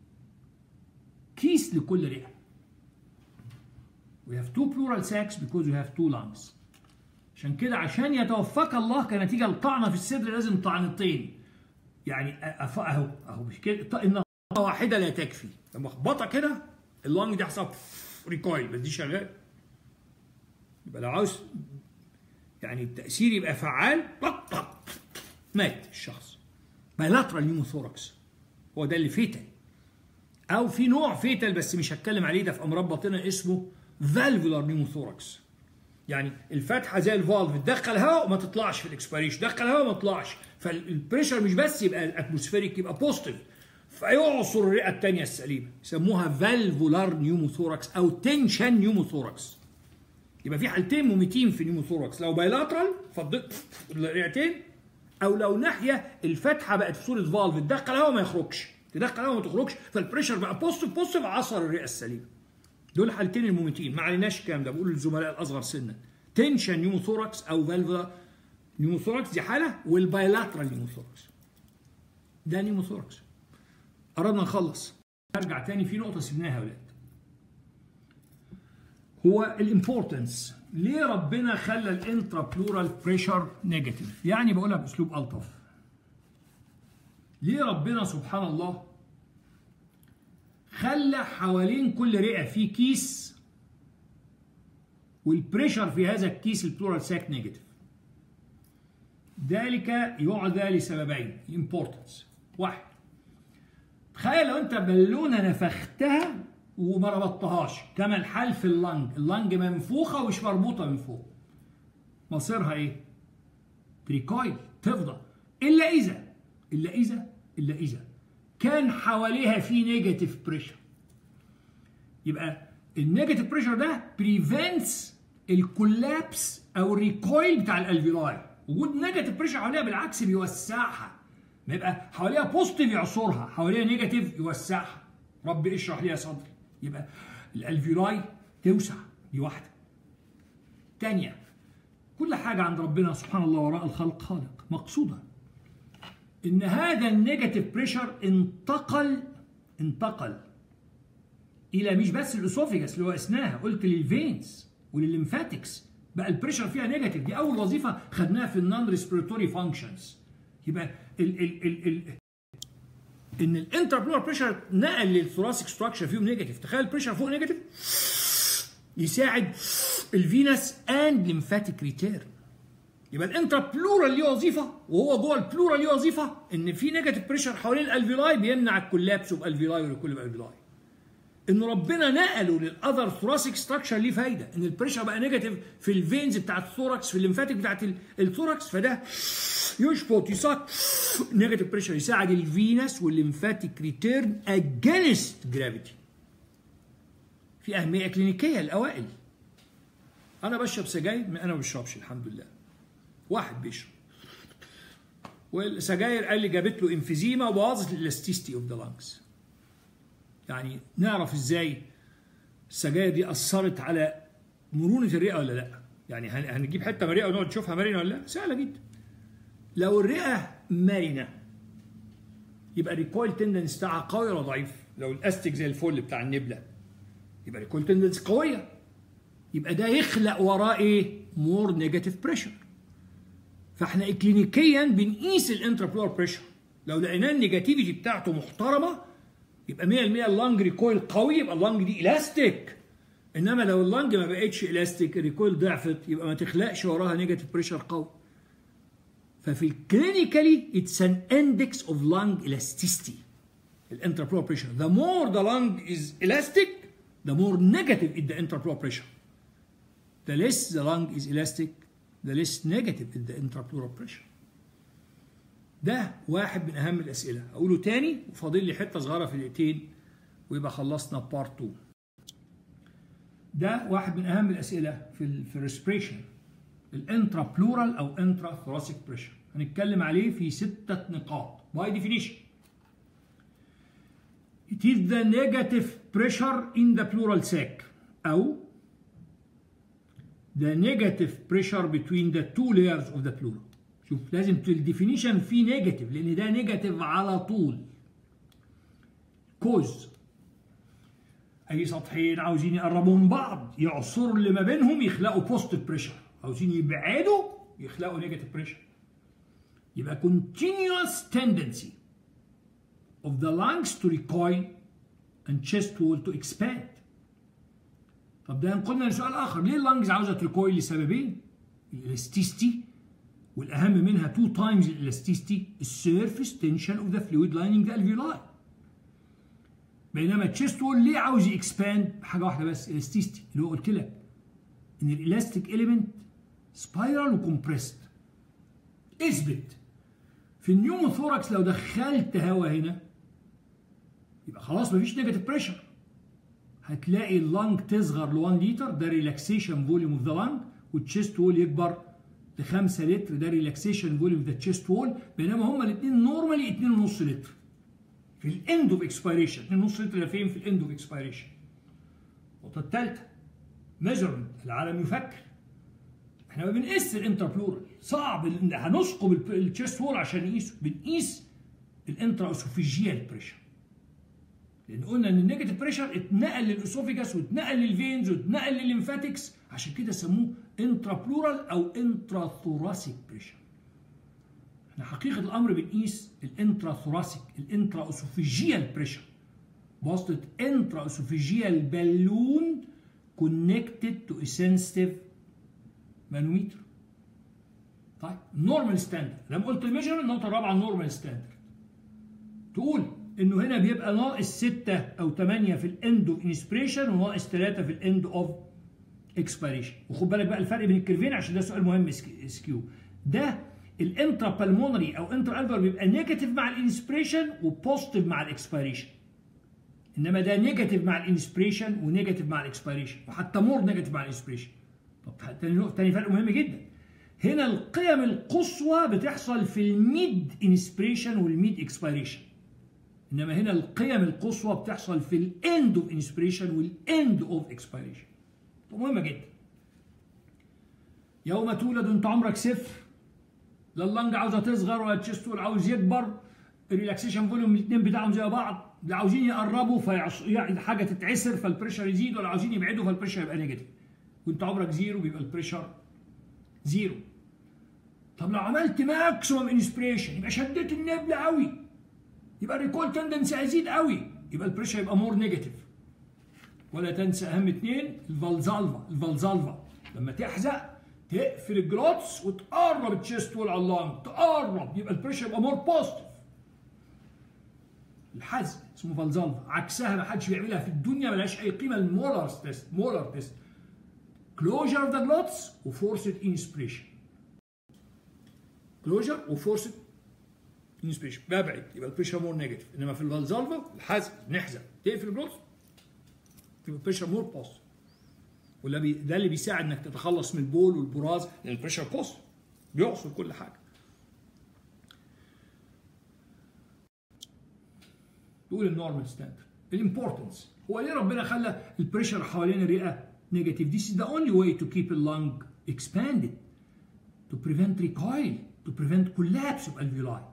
كيس لكل رئه we have two plural sacs because we have two lungs عشان كده عشان يتوفاك الله كنتيجه لطعنه في الصدر لازم طعنتين يعني اهو اهو مش كده ان واحده لا تكفي لما اخبطها كده اللونج دي حصل ريكويل بس دي شغال يبقى لو عاوز يعني التاثير يبقى فعال طق طق مات الشخص بايلاترال نيوموثوركس هو ده اللي فيتال او في نوع فيتال بس مش هتكلم عليه ده في امراض باطنه اسمه فالفولار نيوموثوركس يعني الفتحه زي الفالف تدخل هواء وما تطلعش في الاكسبيريشن دخل هواء وما تطلعش فالبريشر مش بس يبقى الاتموسفيريك يبقى بوزيتيف فيعصر الرئه الثانيه السليمه يسموها فالفولار نيوموثوركس او تنشن نيوموثوركس يبقى في حالتين مميتين في النيموثوركس لو بايلاترال فضلت الرئتين او لو ناحيه الفتحه بقت في صوره فالف تدخل هواء ما يخرجش تدخل هواء ما تخرجش فالبريشر بقى بوزيتيف بوزيتيف عصر الرئه السليمه دول حالتين المميتين ما عليناش الكلام ده بقول للزملاء الاصغر سنا تنشن نيموثوركس او فالفا نيموثوركس دي حاله والبايلاترال نيموثوركس ده نيموثوركس قربنا نخلص ارجع تاني في نقطه سيبناها يا ولاد هو الامبورتنس ليه ربنا خلى الانترا بلورال بريشر نيجاتيف يعني بقولها باسلوب الطف ليه ربنا سبحان الله خلى حوالين كل رئه في كيس والبريشر في هذا الكيس البلورال ساك نيجاتيف ذلك يعدى لسببين امبورتنس واحد تخيل لو انت بالونه نفختها وما ربطتهاش كما الحال في اللنج اللنج منفوخه ومش مربوطه من فوق مصيرها ايه تريكويل تفضى الا اذا الا اذا الا اذا كان حواليها في نيجاتيف بريشر يبقى النيجاتيف بريشر ده بريفنتس الكولابس او الريكويل بتاع الالفيولاي وجود نيجاتيف بريشر حواليها بالعكس بيوسعها ما يبقى حواليها بوزيتيف يعصرها حواليها نيجاتيف يوسعها ربي اشرح لي يا صدري يبقى الالفيولاي توسع دي واحده تانية كل حاجة عند ربنا سبحان الله وراء الخلق خالق مقصودة إن هذا النيجاتيف بريشر انتقل انتقل إلى مش بس الأسوفيجاس اللي هو أسناها قلت للفينز وللليمفاتكس بقى البريشر فيها نيجاتيف دي أول وظيفة خدناها في النون ريسبيراتوري فانكشنز يبقى ال ال ال ال ان الانترابلور بريشر نقل للثوراسيك ستراكشر فيهم نيجاتيف تخيل البريشر فوق نيجاتيف يساعد الفينس اند ليمفاتيك ريتيرن يبقى الانترابلورال ليه وظيفه وهو جوه البلورال ليه وظيفه ان في نيجاتيف بريشر حوالين الالفيولاي بيمنع الكولابس بالفيولاي وريكول بالفيولاي ان ربنا نقله للاذر ثوراسيك ستراكشر ليه فايده ان البريشر بقى نيجاتيف في الفينز بتاعت الثوركس في الليمفاتيك بتاعت الثوركس فده يشفط يساق نيجاتيف بريشر يساعد الفينس والليمفاتيك ريتيرن اجينست جرافيتي في اهميه كلينيكيه الاوائل انا بشرب سجاير انا ما بشربش الحمد لله واحد بيشرب والسجاير قال لي جابت له انفيزيما وبوظت الالاستيستي اوف ذا لانجز يعني نعرف ازاي السجاير دي اثرت على مرونه الرئه ولا لا يعني هنجيب حته من الرئه ونقعد نشوفها مرنه ولا لا سهله جدا لو الرئه مرنه يبقى الريكويل تندنس بتاعها قوي ولا ضعيف لو الاستيك زي الفل بتاع النبله يبقى الريكويل تندنس قويه يبقى ده يخلق وراه ايه مور نيجاتيف بريشر فاحنا كلينيكيا بنقيس الانترابلور بريشر لو لقيناه النيجاتيفيتي بتاعته محترمه يبقى 100% اللانج ريكويل قوي يبقى اللانج دي الاستيك انما لو اللانج ما بقتش الاستيك الريكويل ضعفت يبقى ما تخلقش وراها نيجاتيف بريشر قوي ففي الكلينيكالي اتس ان اندكس اوف لانج elasticity الانترابلور بريشر the more the lung is elastic the more negative is the intrapleural pressure the less the lung is elastic the less negative is the intrapleural pressure ده واحد من اهم الاسئله اقوله تاني وفاضل لي حته صغيره في دقيقتين ويبقى خلصنا بارت 2 ده واحد من اهم الاسئله في ال في الريسبريشن الانترا بلورال او انترا ثوراسيك بريشر هنتكلم عليه في ستة نقاط باي ديفينيشن It is the negative pressure in the pleural sac أو the negative pressure between the two layers of the pleural شوف لازم في الديفينيشن في نيجاتيف لان ده نيجاتيف على طول كوز اي سطحين عاوزين يقربوا من بعض يعصروا اللي ما بينهم يخلقوا بوزيتيف بريشر عاوزين يبعدوا يخلقوا نيجاتيف بريشر يبقى continuous tendency of the lungs to recoil and chest wall to expand طب ده ينقلنا لسؤال اخر ليه اللنجز عاوزه تريكويل لسببين الالاستيستي والاهم منها تو تايمز الالاستيستي السيرفيس تنشن اوف ذا فلويد لايننج ذا الفيولاي بينما التشيست وول ليه عاوز يكسباند بحاجه واحده بس الاستيستي اللي هو قلت لك ان الالاستيك اليمنت سبايرال وكمبريست اثبت في النيوموثوركس لو دخلت هواء هنا يبقى خلاص مفيش نيجاتيف بريشر هتلاقي اللنج تصغر ل 1 لتر ده ريلاكسيشن فوليوم اوف ذا لنج والتشيست وول يكبر ل 5 لتر ده ريلاكسيشن فوليوم اوف ذا تشيست وول بينما هما الاثنين نورمالي 2.5 لتر في الاند اوف اكسبيريشن 2.5 لتر ده فين في الاند اوف اكسبيريشن النقطه الثالثه ميجرمنت العالم يفكر احنا ما بنقيس الانترا صعب هنثقب التشيست وول عشان نقيسه بنقيس الانترا اسوفيجيال بريشر لان قلنا ان النيجاتيف بريشر اتنقل للاسوفيجاس واتنقل للفينز واتنقل للليمفاتكس عشان كده سموه انترا بلورال او انترا ثوراسيك بريشر احنا حقيقه الامر بنقيس الانترا ثوراسيك الانترا اسوفيجيال بريشر بواسطه انترا اسوفيجيال بالون connected to a sensitive مانوميتر طيب نورمال ستاندرد لما قلت الميجر النقطه الرابعه النورمال ستاندرد تقول انه هنا بيبقى ناقص 6 او 8 في الاند اوف انسبريشن وناقص 3 في الاند اوف اكسبيريشن وخد بالك بقى الفرق بين الكيرفين عشان ده سؤال مهم اس كيو ده الانترا بالمونري او انترا الفر بيبقى نيجاتيف مع الانسبريشن وبوزيتيف مع الاكسبيريشن انما ده نيجاتيف مع الانسبريشن ونيجاتيف مع الاكسبيريشن وحتى مور نيجاتيف مع الانسبريشن طب تاني تاني فرق مهم جدا هنا القيم القصوى بتحصل في الميد انسبريشن والميد اكسبيريشن انما هنا القيم القصوى بتحصل في الاند اوف انسبريشن والاند اوف اكسبيريشن مهمه جدا يوم تولد وانت عمرك صفر لا اللنج عاوزه تصغر ولا التشست عاوز يكبر الريلاكسيشن فوليوم الاثنين بتاعهم زي بعض لا عاوزين يقربوا فيعص... يعني حاجه تتعسر فالبريشر يزيد ولا عاوزين يبعدوا فالبريشر يبقى نيجاتيف وانت عمرك زيرو بيبقى البريشر زيرو طب لو عملت ماكسيمم انسبريشن يبقى شديت النبل قوي يبقى الريكول تندنسي هيزيد قوي يبقى البريشر يبقى مور نيجاتيف ولا تنسى اهم اثنين الفالزالفا الفالزالفا لما تحزق تقفل الجلوتس وتقرب التشيست وول على اللانج تقرب يبقى البريشر يبقى مور بوزيتيف الحزق اسمه فالزالفا عكسها ما حدش بيعملها في الدنيا ملهاش اي قيمه المولر تيست مولر تيست closure of the glots وفورسد inspiration closure وفورسد inspiration ببعد يبقى البريشر مور نيجاتيف انما في الفالزالفا الحزق نحزق تقفل الجلوتس يبقى البريشر مور بوزيتيف ولا بي ده اللي بيساعد انك تتخلص من البول والبراز لان البريشر بوزيتيف بيعصر كل حاجه يقول النورمال ستاندرد الامبورتنس هو ليه ربنا خلى البريشر حوالين الرئه نيجاتيف this is the only way to keep a lung expanded to prevent recoil to prevent collapse of alveoli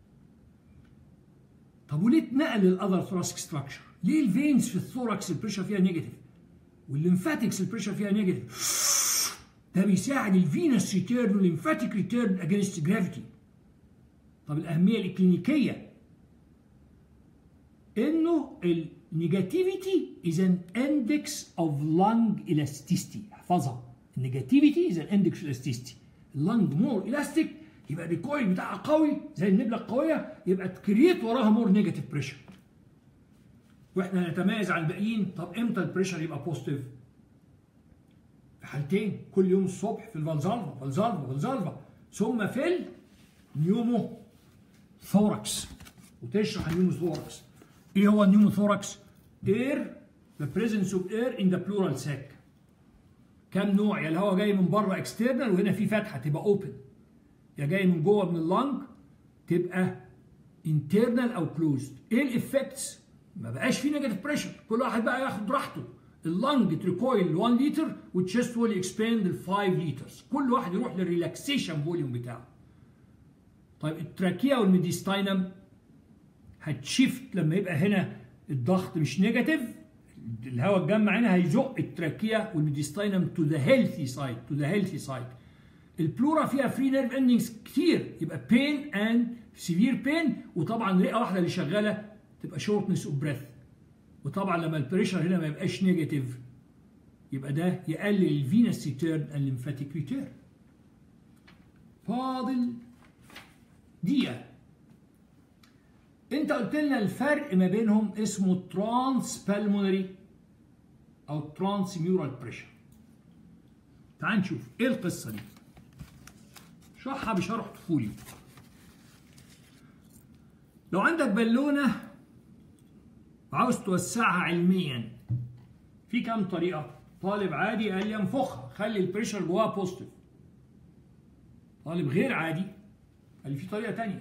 طب وليه اتنقل للاذر ثوراسيك ستراكشر ليه الفينز في الثوركس البريشر فيها نيجاتيف والليمفاتكس البريشر فيها نيجاتيف ده بيساعد الفينس ريتيرن والليمفاتيك ريتيرن اجينست جرافيتي طب الاهميه الكلينيكيه انه النيجاتيفيتي is an index of lung elasticity احفظها النيجاتيفيتي is an index of elasticity اللنج مور elastic يبقى الريكويل بتاعها قوي زي النبله القويه يبقى تكريت وراها مور نيجاتيف بريشر واحنا نتميز عن الباقيين طب امتى البريشر يبقى بوزيتيف في حالتين كل يوم الصبح في الفالزالفا فالزالفا فالزالفا ثم في النيومو ثوركس وتشرح النيومو ثوركس ايه هو النيومو ثوركس air the presence of air in the pleural sac كم نوع يا الهواء جاي من بره اكسترنال وهنا في فتحه تبقى اوبن يا جاي من جوه من اللنج تبقى internal او closed ايه الافكتس ما بقاش في نيجاتيف بريشر كل واحد بقى ياخد راحته اللنج تريكويل 1 لتر والتشيست وول اكسباند ل 5 لترز كل واحد يروح للريلاكسيشن فوليوم بتاعه طيب التراكيا والميديستاينم هتشيفت لما يبقى هنا الضغط مش نيجاتيف الهواء اتجمع هنا هيزق التراكيا والميديستاينم تو ذا هيلثي سايد تو ذا هيلثي سايد البلورا فيها فري نيرف اندنجز كتير يبقى بين اند سيفير بين وطبعا رئه واحده اللي شغاله تبقى شورتنس اوف بريث وطبعا لما البريشر هنا ما يبقاش نيجاتيف يبقى ده يقلل الفينس ريتيرن الليمفاتيك ريتيرن فاضل دقيقه انت قلت لنا الفرق ما بينهم اسمه ترانس بالمونري او ترانس ميورال بريشر تعال نشوف ايه القصه دي شرحها بشرح طفولي لو عندك بالونه وعاوز توسعها علميا في كام طريقه طالب عادي قال لي ينفخها خلي البريشر جواها بوزيتيف طالب غير عادي قال لي في طريقه ثانيه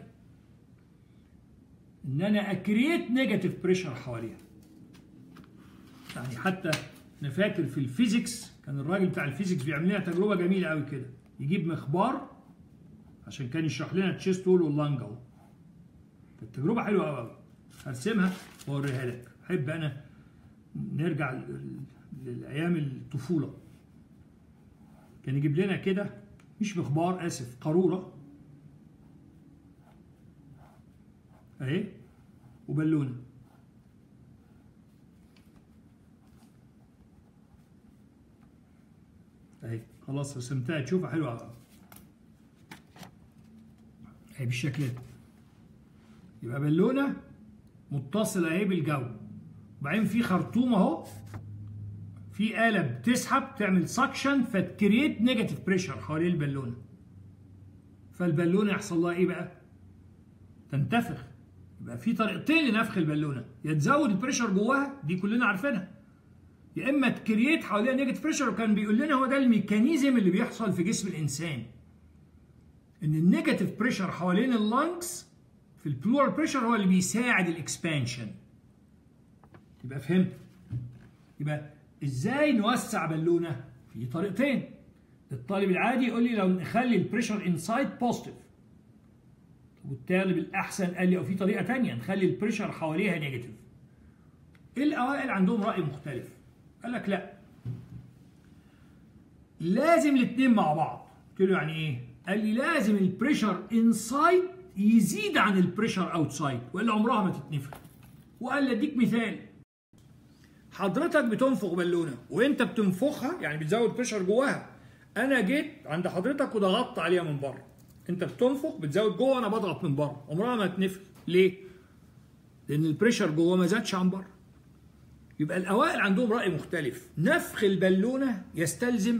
ان انا اكريت نيجاتيف بريشر حواليها يعني حتى انا فاكر في الفيزيكس كان الراجل بتاع الفيزيكس بيعمل لنا تجربه جميله قوي كده يجيب مخبار عشان كان يشرح لنا التشيست وول واللانج اهو كانت تجربه حلوه قوي قوي هرسمها واوريها لك احب انا نرجع لايام الطفوله كان يجيب لنا كده مش مخبار اسف قاروره اهي وبالونه اهي خلاص رسمتها تشوفها حلوه قوي اهي بالشكل ده يبقى بالونه متصله اهي بالجو وبعدين في خرطوم اهو في آلة بتسحب تعمل سكشن فتكريت نيجاتيف بريشر حوالين البالونة فالبالونة يحصل لها ايه بقى؟ تنتفخ يبقى في طريقتين لنفخ البالونة يا تزود البريشر جواها دي كلنا عارفينها يا اما تكريت حواليها نيجاتيف بريشر وكان بيقول لنا هو ده الميكانيزم اللي بيحصل في جسم الانسان ان النيجاتيف بريشر حوالين اللانكس في البلورال بريشر هو اللي بيساعد الاكسبانشن يبقى فهمت يبقى ازاي نوسع بالونه في طريقتين الطالب العادي يقول لي لو نخلي البريشر انسايد بوزيتيف والطالب الاحسن قال لي او في طريقه ثانيه نخلي البريشر حواليها نيجاتيف الاوائل عندهم راي مختلف قال لك لا لازم الاثنين مع بعض قلت له يعني ايه قال لي لازم البريشر انسايد يزيد عن البريشر اوتسايد والا عمرها ما تتنفخ وقال لي اديك مثال حضرتك بتنفخ بالونه وانت بتنفخها يعني بتزود بريشر جواها انا جيت عند حضرتك وضغطت عليها من بره انت بتنفخ بتزود جوه انا بضغط من بره عمرها ما تنفخ ليه لان البريشر جوه ما زادش عن بره يبقى الاوائل عندهم راي مختلف نفخ البالونه يستلزم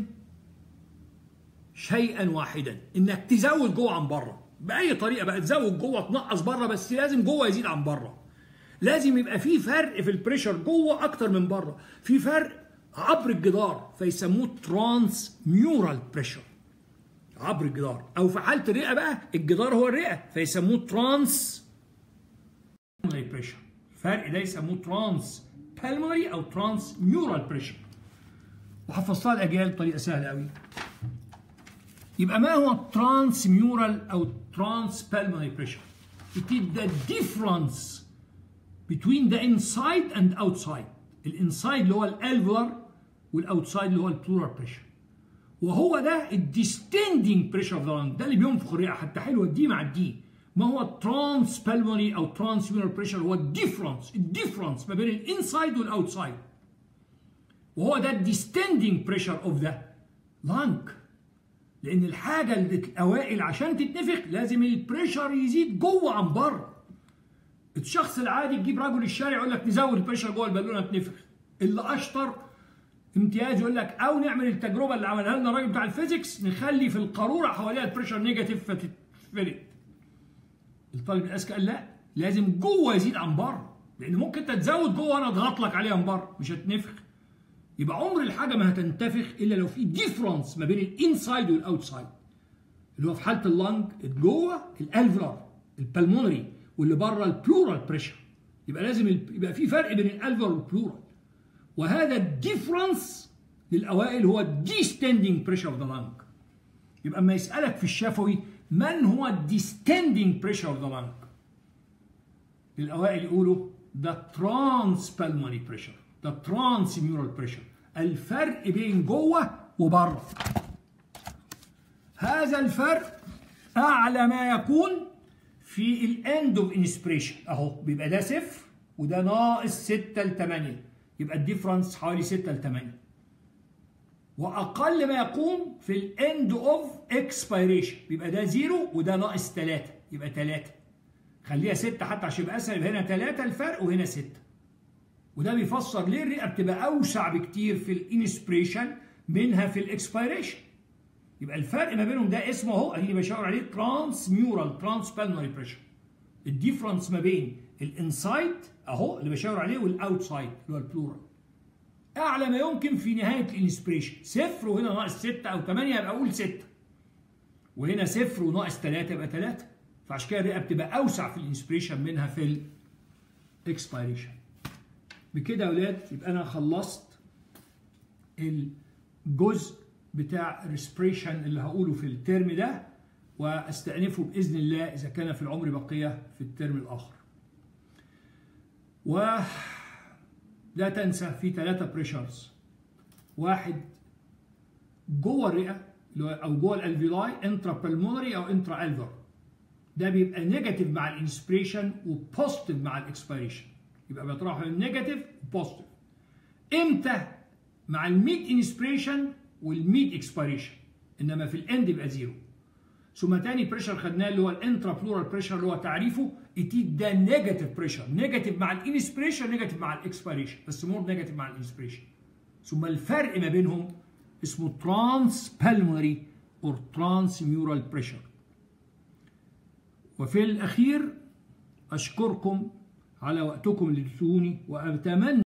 شيئا واحدا انك تزود جوه عن بره باي طريقه بقى تزود جوه تنقص بره بس لازم جوه يزيد عن بره لازم يبقى في فرق في البريشر جوه اكتر من بره في فرق عبر الجدار فيسموه ترانس ميورال بريشر عبر الجدار او في حاله الرئه بقى الجدار هو الرئه فيسموه ترانس بريشر الفرق ده يسموه ترانس بالمونري او ترانس ميورال بريشر وحفظتها الاجيال بطريقه سهله قوي يبقى ما هو ترانس ميورال او ترانس بالمونري بريشر it is the difference between the inside and outside الانسايد اللي هو الالفولار والاوتسايد اللي هو البلورال بريشر وهو ده الديستندنج بريشر اوف ذا لانج ده اللي بينفخ الرئه حتى حلوه الدي مع الدي ما هو الترانس بالموني او ترانس ميونال بريشر هو الديفرنس الديفرنس ما بين الانسايد والاوتسايد وهو ده الديستندنج بريشر اوف ذا لانج لان الحاجه اللي الاوائل عشان تتنفخ لازم البريشر يزيد جوه عن بره الشخص العادي تجيب رجل الشارع يقول لك نزود البريشر جوه البالونه تنفخ اللي اشطر امتياز يقول لك او نعمل التجربه اللي عملها لنا الراجل بتاع الفيزيكس نخلي في القاروره حواليها البريشر نيجاتيف فتتفرق الطالب الاذكى قال لا لازم جوه يزيد عن بره لان ممكن انت تزود جوه وانا اضغط لك عليها من بره مش هتنفخ يبقى عمر الحاجه ما هتنتفخ الا لو في ديفرنس ما بين الانسايد والاوتسايد اللي هو في حاله اللنج جوه الالفلر البلمونري واللي بره البلورال بريشر يبقى لازم يبقى في فرق بين الالفلر والبلورال وهذا الديفرنس للاوائل هو الديستندنج بريشر اوف ذا لانج يبقى اما يسالك في الشفوي من هو الديستندنج بريشر اوف ذا لانج للاوائل يقولوا ده ترانس بالموني بريشر ده ترانس ميورال بريشر الفرق بين جوه وبره هذا الفرق اعلى ما يكون في الاند اوف انسبريشن اهو بيبقى ده صفر وده ناقص 6 ل 8 يبقى الديفرنس حوالي 6 ل 8 واقل ما يكون في الاند اوف اكسبيريشن بيبقى ده زيرو وده ناقص 3 يبقى 3 خليها 6 حتى عشان يبقى اسهل يبقى هنا 3 الفرق وهنا 6 وده بيفسر ليه الرئه بتبقى اوسع بكتير في الانسبريشن منها في الاكسبيريشن يبقى الفرق ما بينهم ده اسمه اهو اللي بشاور عليه ترانس ميورال ترانس بالمونري بريشر الديفرنس ما بين الانسايد اهو اللي بشاور عليه والاوتسايد اللي هو البلورال اعلى ما يمكن في نهايه الانسبريشن صفر وهنا ناقص 6 او 8 يبقى اقول 6 وهنا صفر وناقص 3 يبقى 3 فعشان كده الرئه بتبقى اوسع في الانسبريشن منها في الاكسبيريشن بكده يا اولاد يبقى انا خلصت الجزء بتاع الريسبريشن اللي هقوله في الترم ده واستأنفه بإذن الله إذا كان في العمر بقية في الترم الآخر و لا تنسى في ثلاثة بريشرز واحد جوه الرئة أو جوه الألفيلاي انترا بالمونري أو انترا ألفر ده بيبقى نيجاتيف مع الانسبريشن وبوزيتيف مع الاكسبيريشن يبقى بيطرحوا النيجاتيف وبوزيتيف امتى مع الميد انسبريشن والميد اكسبيريشن انما في الاند يبقى زيرو ثم تاني بريشر خدناه اللي هو الانترا بلورال بريشر اللي هو تعريفه اتيد ده نيجاتيف بريشر نيجاتيف مع الانسبريشن نيجاتيف مع الاكسبيريشن بس مور نيجاتيف مع الانسبريشن ثم الفرق ما بينهم اسمه ترانس بالمونري اور ترانس ميورال بريشر وفي الاخير اشكركم على وقتكم اللي اديتوني واتمنى